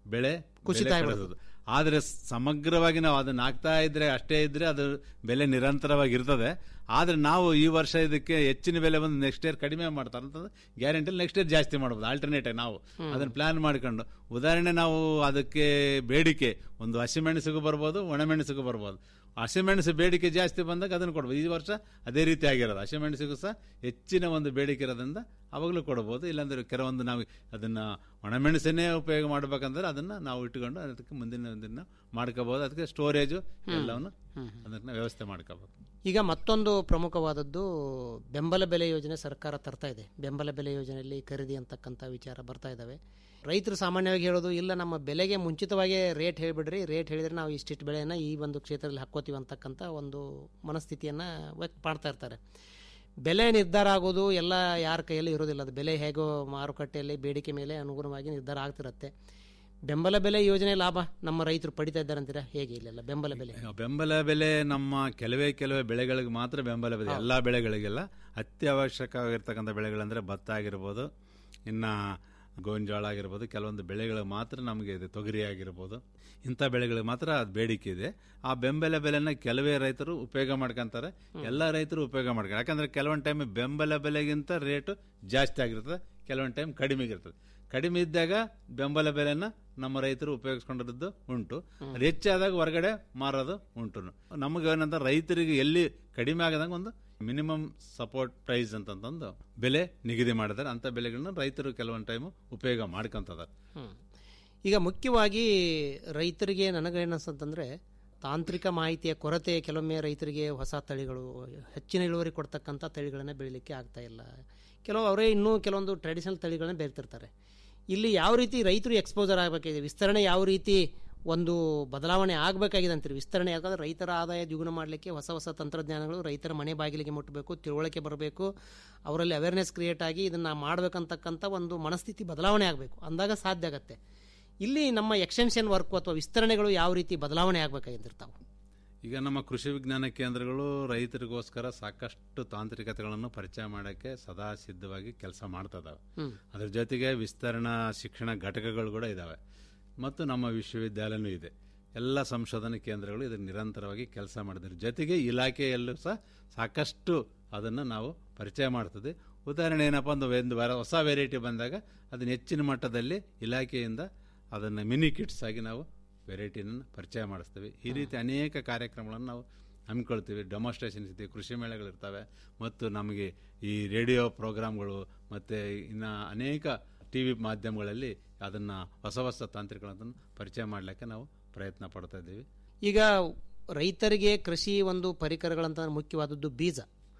ಬೆಳೆ ಕುಸಿತ ಬೆಲೆ ಆಗ್ಬಿಡುತ್ತೆ. ಕಡಿತದೆ. ಆದ್ರೆ ಸಮಗ್ರವಾಗಿ ನಾವು ಅದನ್ನ ಹಾಕ್ತಾ ಇದ್ರೆ ಅಷ್ಟೇ ಇದ್ರೆ ಅದು ಬೆಲೆ ನಿರಂತರವಾಗಿ ಇರ್ತದೆ ಆದ್ರೆ ನಾವು ಈ ವರ್ಷ ಇದಕ್ಕೆ ಹೆಚ್ಚಿನ ಬೆಲೆ ಬಂದು ನೆಕ್ಸ್ಟ್ ಇಯರ್ ಕಡಿಮೆ ಮಾಡ್ತಾರೆ ಅಂತಂದ್ರೆ ಗ್ಯಾರಂಟಿ ನೆಕ್ಸ್ಟ್ ಇಯರ್ ಜಾಸ್ತಿ ಮಾಡ್ಬೋದು ಆಲ್ಟರ್ನೇಟ್ ನಾವು ಅದನ್ನ ಪ್ಲಾನ್ ಮಾಡ್ಕೊಂಡು ಉದಾಹರಣೆ ನಾವು ಅದಕ್ಕೆ ಬೇಡಿಕೆ ಒಂದು ಹಸಿಮೆಣಸಿಗೂ ಬರ್ಬೋದು ಒಣಮೆಣಸಿಗೂ ಬರ್ಬೋದು ಹಸಿಮೆಣಸು ಬೇಡಿಕೆ ಜಾಸ್ತಿ ಬಂದಾಗ ಅದನ್ನು ಕೊಡ್ಬೋದು ಈ ವರ್ಷ ಅದೇ ರೀತಿ ಆಗಿರೋದು ಹಸಿಮೆಣಸಿಗೂ ಸಹ ಹೆಚ್ಚಿನ ಒಂದು ಬೇಡಿಕೆ ಇರೋದ್ರಿಂದ ಅವಾಗಲೂ ಕೊಡ್ಬೋದು ಇಲ್ಲಾಂದ್ರೆ ಕೆಲವೊಂದು ನಾವು ಅದನ್ನ ಒಣಮೆಣಸನ್ನೇ ಉಪಯೋಗ ಮಾಡ್ಬೇಕಂದ್ರೆ ಅದನ್ನ ನಾವು ಇಟ್ಕೊಂಡು ಅದಕ್ಕೆ ಮುಂದಿನ ದಿನ ಮಾಡ್ಕೋಬಹುದು ಅದಕ್ಕೆ ಸ್ಟೋರೇಜು ಎಲ್ಲವನ್ನು ಅದನ್ನ ವ್ಯವಸ್ಥೆ ಮಾಡ್ಕೋಬೇಕು ಈಗ ಮತ್ತೊಂದು ಪ್ರಮುಖವಾದದ್ದು ಬೆಂಬಲ ಬೆಲೆ ಯೋಜನೆ ಸರ್ಕಾರ ತರ್ತಾ ಇದೆ ಬೆಂಬಲ ಬೆಲೆ ಯೋಜನೆಯಲ್ಲಿ ಖರೀದಿ ಅಂತಕ್ಕಂಥ ವಿಚಾರ ಬರ್ತಾ ಇದ್ದಾವೆ ರೈತರು ಸಾಮಾನ್ಯವಾಗಿ ಹೇಳೋದು ಇಲ್ಲ ನಮ್ಮ ಬೆಲೆಗೆ ಮುಂಚಿತವಾಗಿ ರೇಟ್ ಹೇಳಿಬಿಡ್ರಿ ರೇಟ್ ಹೇಳಿದ್ರೆ ನಾವು ಇಷ್ಟಿಷ್ಟು ಬೆಳೆಯನ್ನು ಈ ಒಂದು ಕ್ಷೇತ್ರದಲ್ಲಿ ಹಾಕ್ಕೋತೀವಿ ಅಂತಕ್ಕಂಥ ಒಂದು ಮನಸ್ಥಿತಿಯನ್ನು ವ್ಯಕ್ತ ಮಾಡ್ತಾ ಇರ್ತಾರೆ ಬೆಲೆ ನಿರ್ಧಾರ ಆಗೋದು ಎಲ್ಲ ಯಾರ ಕೈಯಲ್ಲಿ ಇರೋದಿಲ್ಲ ಅದು ಬೆಲೆ ಹೇಗೋ ಮಾರುಕಟ್ಟೆಯಲ್ಲಿ ಬೇಡಿಕೆ ಮೇಲೆ ಅನುಗುಣವಾಗಿ ನಿರ್ಧಾರ ಆಗ್ತಿರತ್ತೆ ಬೆಂಬಲ ಬೆಲೆ ಯೋಜನೆ ಲಾಭ ನಮ್ಮ ರೈತರು ಪಡಿತಾ ಇದ್ದಾರೆ ಅಂತೀರಾ ಹೇಗೆ ಇಲ್ಲೆಲ್ಲ ಬೆಂಬಲ ಬೆಲೆ ಈಗ ಬೆಂಬಲ ಬೆಲೆ ನಮ್ಮ ಕೆಲವೇ ಕೆಲವೇ ಬೆಳೆಗಳಿಗೆ ಮಾತ್ರ ಬೆಂಬಲ ಬೆಲೆ ಎಲ್ಲಾ ಬೆಳೆಗಳಿಗೆಲ್ಲ ಅತ್ಯವಶ್ಯಕವಾಗಿರ್ತಕ್ಕಂಥ ಬೆಳೆಗಳಂದ್ರೆ ಭತ್ತ ಆಗಿರ್ಬೋದು ಇನ್ನ ಗೋಂಜಾಳ ಆಗಿರ್ಬೋದು ಕೆಲವೊಂದು ಬೆಳೆಗಳಿಗೆ ಮಾತ್ರ ನಮಗೆ ಇದೆ ತೊಗರಿ ಆಗಿರ್ಬೋದು ಇಂಥ ಬೆಳೆಗಳಿಗೆ ಮಾತ್ರ ಅದು ಬೇಡಿಕೆ ಇದೆ ಆ ಬೆಂಬಲ ಬೆಲೆನ ಕೆಲವೇ ರೈತರು ಉಪಯೋಗ ಮಾಡ್ಕೊಂತಾರೆ ಎಲ್ಲ ರೈತರು ಉಪಯೋಗ ಮಾಡ್ತಾರೆ ಯಾಕಂದ್ರೆ ಕೆಲವೊಂದು ಟೈಮ್ ಬೆಂಬಲ ಬೆಲೆಗಿಂತ ರೇಟು ಜಾಸ್ತಿ ಆಗಿರ್ತದೆ ಕೆಲವೊಂದು ಟೈಮ್ ಕಡಿಮೆ ಇರ್ತದೆ ಕಡಿಮೆ ಇದ್ದಾಗ ಬೆಂಬಲ ಬೆಲೆನ ನಮ್ಮ ರೈತರು ಉಪಯೋಗಿಸ್ಕೊಂಡಿರೋದು ಉಂಟು ಅದು ಹೆಚ್ಚಾದಾಗ ಹೊರಗಡೆ ಮಾರೋದು ಉಂಟು ನಮಗೆ ಏನಂತ ರೈತರಿಗೆ ಎಲ್ಲಿ ಕಡಿಮೆ ಆಗದಂಗ ಒಂದು ಮಿನಿಮಮ್ ಸಪೋರ್ಟ್ ಪ್ರೈಸ್ ಅಂತಂದು ಬೆಲೆ ನಿಗದಿ ಮಾಡಿದ್ದಾರೆ ಅಂತ ಬೆಲೆಗಳನ್ನ ರೈತರು ಕೆಲವೊಂದು ಟೈಮು ಉಪಯೋಗ ಮಾಡ್ಕೊಂತದಾರೆ ಹ್ಮ್. ಈಗ ಮುಖ್ಯವಾಗಿ ರೈತರಿಗೆ ನನಗೇನಿಸ್ತಂತಂದ್ರೆ ತಾಂತ್ರಿಕ ಮಾಹಿತಿಯ ಕೊರತೆ ಕೆಲವೊಮ್ಮೆ ರೈತರಿಗೆ ಹೊಸ ತಳಿಗಳು ಹೆಚ್ಚಿನ ಇಳುವರಿ ಕೊಡ್ತಕ್ಕಂಥ ತಳಿಗಳನ್ನ ಬೆಳಿಲಿಕ್ಕೆ ಆಗ್ತಾ ಇಲ್ಲ ಕೆಲವು ಅವರೇ ಇನ್ನೂ ಕೆಲವೊಂದು ಟ್ರೆಡಿಷನಲ್ ತಳಿಗಳನ್ನ ಬೆಳಿತಿರ್ತಾರೆ ಇಲ್ಲಿ ಯಾವ ರೀತಿ ರೈತರು ಎಕ್ಸ್ಪೋಜರ್ ಆಗಬೇಕಾಗಿದೆ ವಿಸ್ತರಣೆ ಯಾವ ರೀತಿ ಒಂದು ಬದಲಾವಣೆ ಆಗಬೇಕಾಗಿದೆ ಅಂತೀರಿ ವಿಸ್ತರಣೆ ಯಾಕಂದ್ರೆ ರೈತರ ಆದಾಯ ದ್ವಿಗುಣ ಮಾಡಲಿಕ್ಕೆ ಹೊಸ ಹೊಸ ತಂತ್ರಜ್ಞಾನಗಳು ರೈತರ ಮನೆ ಬಾಗಿಲಿಗೆ ಮುಟ್ಟಬೇಕು ತಿಳುವಳಿಕೆ ಬರಬೇಕು ಅವರಲ್ಲಿ ಅವೇರ್ನೆಸ್ ಕ್ರಿಯೇಟ್ ಆಗಿ ಇದನ್ನ ಮಾಡಬೇಕಂತಕ್ಕಂಥ ಒಂದು ಮನಸ್ಥಿತಿ ಬದಲಾವಣೆ ಆಗಬೇಕು ಅಂದಾಗ ಸಾಧ್ಯ ಆಗತ್ತೆ ಇಲ್ಲಿ ನಮ್ಮ ಎಕ್ಸ್ಟೆನ್ಷನ್ ವರ್ಕ್ ಅಥವಾ ವಿಸ್ತರಣೆಗಳು ಯಾವ ರೀತಿ ಬದಲಾವಣೆ ಆಗಬೇಕಾಗಿರ್ತಾವೆ ಈಗ ನಮ್ಮ ಕೃಷಿ ವಿಜ್ಞಾನ ಕೇಂದ್ರಗಳು ರೈತರಿಗೋಸ್ಕರ ಸಾಕಷ್ಟು ತಾಂತ್ರಿಕತೆಗಳನ್ನು ಪರಿಚಯ ಮಾಡೋಕ್ಕೆ ಸದಾ ಸಿದ್ಧವಾಗಿ ಕೆಲಸ ಮಾಡ್ತದಾವೆ ಅದ್ರ ಜೊತೆಗೆ ವಿಸ್ತರಣಾ ಶಿಕ್ಷಣ ಘಟಕಗಳು ಕೂಡ ಇದಾವೆ ಮತ್ತು ನಮ್ಮ ವಿಶ್ವವಿದ್ಯಾಲಯನೂ ಇದೆ ಎಲ್ಲ ಸಂಶೋಧನಾ ಕೇಂದ್ರಗಳು ಇದಕ್ಕೆ ನಿರಂತರವಾಗಿ ಕೆಲಸ ಮಾಡಿದ್ದಾರೆ ಜೊತೆಗೆ ಇಲಾಖೆಯಲ್ಲೂ ಸಹ ಸಾಕಷ್ಟು ಅದನ್ನು ನಾವು ಪರಿಚಯ ಮಾಡ್ತದೆ ಉದಾಹರಣೆ ಏನಪ್ಪ ಒಂದು ಒಂದು ವೆರ- ಹೊಸ ವೆರೈಟಿ ಬಂದಾಗ ಅದನ್ನ ಹೆಚ್ಚಿನ ಮಟ್ಟದಲ್ಲಿ ಇಲಾಖೆಯಿಂದ ಅದನ್ನು ಮಿನಿ ಕಿಟ್ಸ್ ಆಗಿ ನಾವು ವೆರೈಟಿನ ಪರಿಚಯ ಮಾಡಿಸ್ತೀವಿ ಈ ರೀತಿ ಅನೇಕ ಕಾರ್ಯಕ್ರಮಗಳನ್ನು ನಾವು ಹಮ್ಮಿಕೊಳ್ತೀವಿ ಡೆಮಾನ್ಸ್ಟ್ರೇಷನ್ ಇರ್ತೀವಿ ಕೃಷಿ ಮೇಳಗಳಿರ್ತವೆ ಮತ್ತು ನಮಗೆ ಈ ರೇಡಿಯೋ ಪ್ರೋಗ್ರಾಮ್ಗಳು ಮತ್ತು ಇನ್ನು ಅನೇಕ ಟಿ ವಿ ಮಾಧ್ಯಮಗಳಲ್ಲಿ ಅದನ್ನು ಹೊಸ ಹೊಸ ತಾಂತ್ರಿಕಗಳನ್ನು ಪರಿಚಯ ಮಾಡಲಿಕ್ಕೆ ನಾವು ಪ್ರಯತ್ನ ಪಡ್ತಾ ಇದ್ದೀವಿ ಈಗ ರೈತರಿಗೆ ಕೃಷಿ ಒಂದು ಪರಿಕರಗಳಂತ ಮುಖ್ಯವಾದದ್ದು ಬೀಜ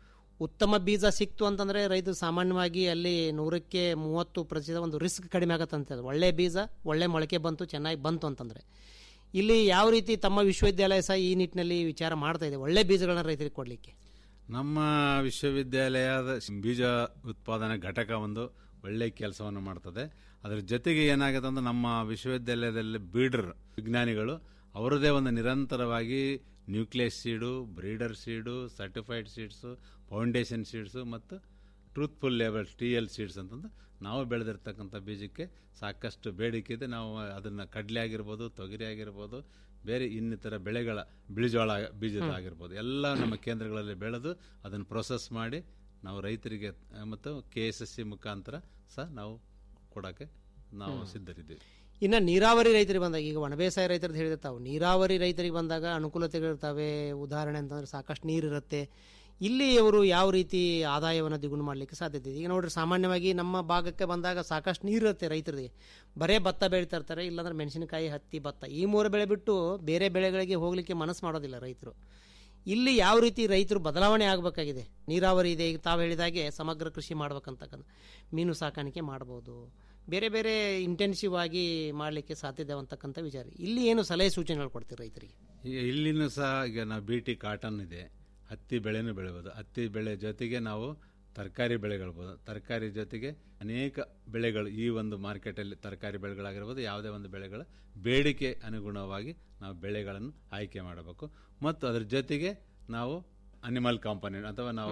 ಉತ್ತಮ ಬೀಜ ಸಿಕ್ತು ಅಂತಂದ್ರೆ ರೈತರು ಸಾಮಾನ್ಯವಾಗಿ ಅಲ್ಲಿ ನೂರಕ್ಕೆ ಮೂವತ್ತು ಪ್ರತಿಶತ ಒಂದು ರಿಸ್ಕ್ ಕಡಿಮೆ ಆಗತ್ತೆ ಅಂತ ಒಳ್ಳೆ ಬೀಜ ಒಳ್ಳೆ ಮೊಳಕೆ ಬಂತು ಚೆನ್ನಾಗಿ ಬಂತು ಅಂತಂದ್ರೆ ಇಲ್ಲಿ ಯಾವ ರೀತಿ ತಮ್ಮ ವಿಶ್ವವಿದ್ಯಾಲಯ ಸಹ ಈ ನಿಟ್ಟಿನಲ್ಲಿ ವಿಚಾರ ಮಾಡ್ತಾ ಇದೆ ಒಳ್ಳೆ ಬೀಜಗಳನ್ನ ರೈತರಿಗೆ ಕೊಡ್ಲಿಕ್ಕೆ ನಮ್ಮ ವಿಶ್ವವಿದ್ಯಾಲಯದ ಬೀಜ ಉತ್ಪಾದನಾ ಘಟಕ ಒಂದು ಒಳ್ಳೆ ಕೆಲಸವನ್ನು ಮಾಡ್ತದೆ ಅದರ ಜೊತೆಗೆ ಏನಾಗುತ್ತೆ ಅಂದ್ರೆ ನಮ್ಮ ವಿಶ್ವವಿದ್ಯಾಲಯದಲ್ಲಿ ಬೀಡರ್ ವಿಜ್ಞಾನಿಗಳು ಅವರದೇ ಒಂದು ನಿರಂತರವಾಗಿ nucleus seed breeder seed certified seeds foundation seeds ಮತ್ತು truthful level T L seeds ಅಂತಂದು ನಾವು ಬೆಳೆದಿರ್ತಕ್ಕಂಥ ಬೀಜಕ್ಕೆ ಸಾಕಷ್ಟು ಬೇಡಿಕೆ ಇದೆ ನಾವು ಅದನ್ನು ಕಡಲೆ ಆಗಿರ್ಬೋದು ತೊಗರಿ ಆಗಿರ್ಬೋದು ಬೇರೆ ಇನ್ನಿತರ ಬೆಳೆಗಳ ಬಿಳಿಜೋಳ ಬೀಜದ ಆಗಿರ್ಬೋದು ಎಲ್ಲ ನಮ್ಮ ಕೇಂದ್ರಗಳಲ್ಲಿ ಬೆಳೆದು ಅದನ್ನು ಪ್ರೊಸೆಸ್ ಮಾಡಿ ನಾವು ರೈತರಿಗೆ ಆ, ಮತ್ತು ಕೆ ಎಸ್ ಎಸ್ ಸಿ ಮುಖಾಂತರ ಸಹ ನಾವು ಕೊಡೋಕ್ಕೆ ನಾವು ಸಿದ್ಧರಿದ್ದೀವಿ ಇನ್ನು ನೀರಾವರಿ ರೈತರಿಗೆ ಬಂದಾಗ ಈಗ ಒಣಬೇಸಾಯ ರೈತರದ್ದು ಹೇಳಿರ್ತಾವೆ ನೀರಾವರಿ ರೈತರಿಗೆ ಬಂದಾಗ ಅನುಕೂಲತೆಗಳಿರ್ತವೆ ಉದಾಹರಣೆ ಅಂತಂದ್ರೆ ಸಾಕಷ್ಟು ನೀರಿರುತ್ತೆ ಇಲ್ಲಿ ಅವರು ಯಾವ ರೀತಿ ಆದಾಯವನ್ನು ದ್ವಿಗುಣ ಮಾಡಲಿಕ್ಕೆ ಸಾಧ್ಯತೆ ಇದೆ ಈಗ ನೋಡ್ರಿ ಸಾಮಾನ್ಯವಾಗಿ ನಮ್ಮ ಭಾಗಕ್ಕೆ ಬಂದಾಗ ಸಾಕಷ್ಟು ನೀರಿರುತ್ತೆ ರೈತರಿಗೆ ಬರೇ ಭತ್ತ ಬೆಳೀತಾ ಇರ್ತಾರೆ ಇಲ್ಲಾಂದ್ರೆ ಮೆಣಸಿನಕಾಯಿ ಹತ್ತಿ ಭತ್ತ ಈ ಮೂರು ಬೆಳೆ ಬಿಟ್ಟು ಬೇರೆ ಬೆಳೆಗಳಿಗೆ ಹೋಗಲಿಕ್ಕೆ ಮನಸ್ಸು ಮಾಡೋದಿಲ್ಲ ರೈತರು ಇಲ್ಲಿ ಯಾವ ರೀತಿ ರೈತರು ಬದಲಾವಣೆ ಆಗಬೇಕಾಗಿದೆ ನೀರಾವರಿ ಇದೆ ಈಗ ತಾವು ಹೇಳಿದಾಗೆ ಸಮಗ್ರ ಕೃಷಿ ಮಾಡ್ಬೇಕಂತಕ್ಕಂಥ ಮೀನು ಸಾಕಾಣಿಕೆ ಮಾಡ್ಬೋದು ಬೇರೆ ಬೇರೆ ಇಂಟೆನ್ಸಿವ್ ಆಗಿ ಮಾಡಲಿಕ್ಕೆ ಸಾಧ್ಯತೆ ಅಂತಕ್ಕಂಥ ವಿಚಾರ ಇಲ್ಲಿ ಏನು ಸಲಹೆ ಸೂಚನೆಗಳು ಕೊಡ್ತೀರಿ ರೈತರಿಗೆ ಈಗ ಇಲ್ಲಿನೂ ಸಹ ಈಗ ನಾವು ಬಿ ಟಿ ಕಾಟನ್ ಇದೆ ಹತ್ತಿ ಬೆಳೆನೂ ಬೆಳಿಬೋದು ಹತ್ತಿ ಬೆಳೆ ಜೊತೆಗೆ ನಾವು ತರಕಾರಿ ಬೆಳೆಗಳ್ಬೋದು ತರಕಾರಿ ಜೊತೆಗೆ ಅನೇಕ ಬೆಳೆಗಳು ಈ ಒಂದು ಮಾರ್ಕೆಟಲ್ಲಿ ತರಕಾರಿ ಬೆಳೆಗಳಾಗಿರ್ಬೋದು ಯಾವುದೇ ಒಂದು ಬೆಳೆಗಳ ಬೇಡಿಕೆ ಅನುಗುಣವಾಗಿ ನಾವು ಬೆಳೆಗಳನ್ನು ಆಯ್ಕೆ ಮಾಡಬೇಕು ಮತ್ತು ಅದರ ಜೊತೆಗೆ ನಾವು ಅನಿಮಲ್ ಕಾಂಪೋನೆಂಟ್ ಅಥವಾ ನಾವು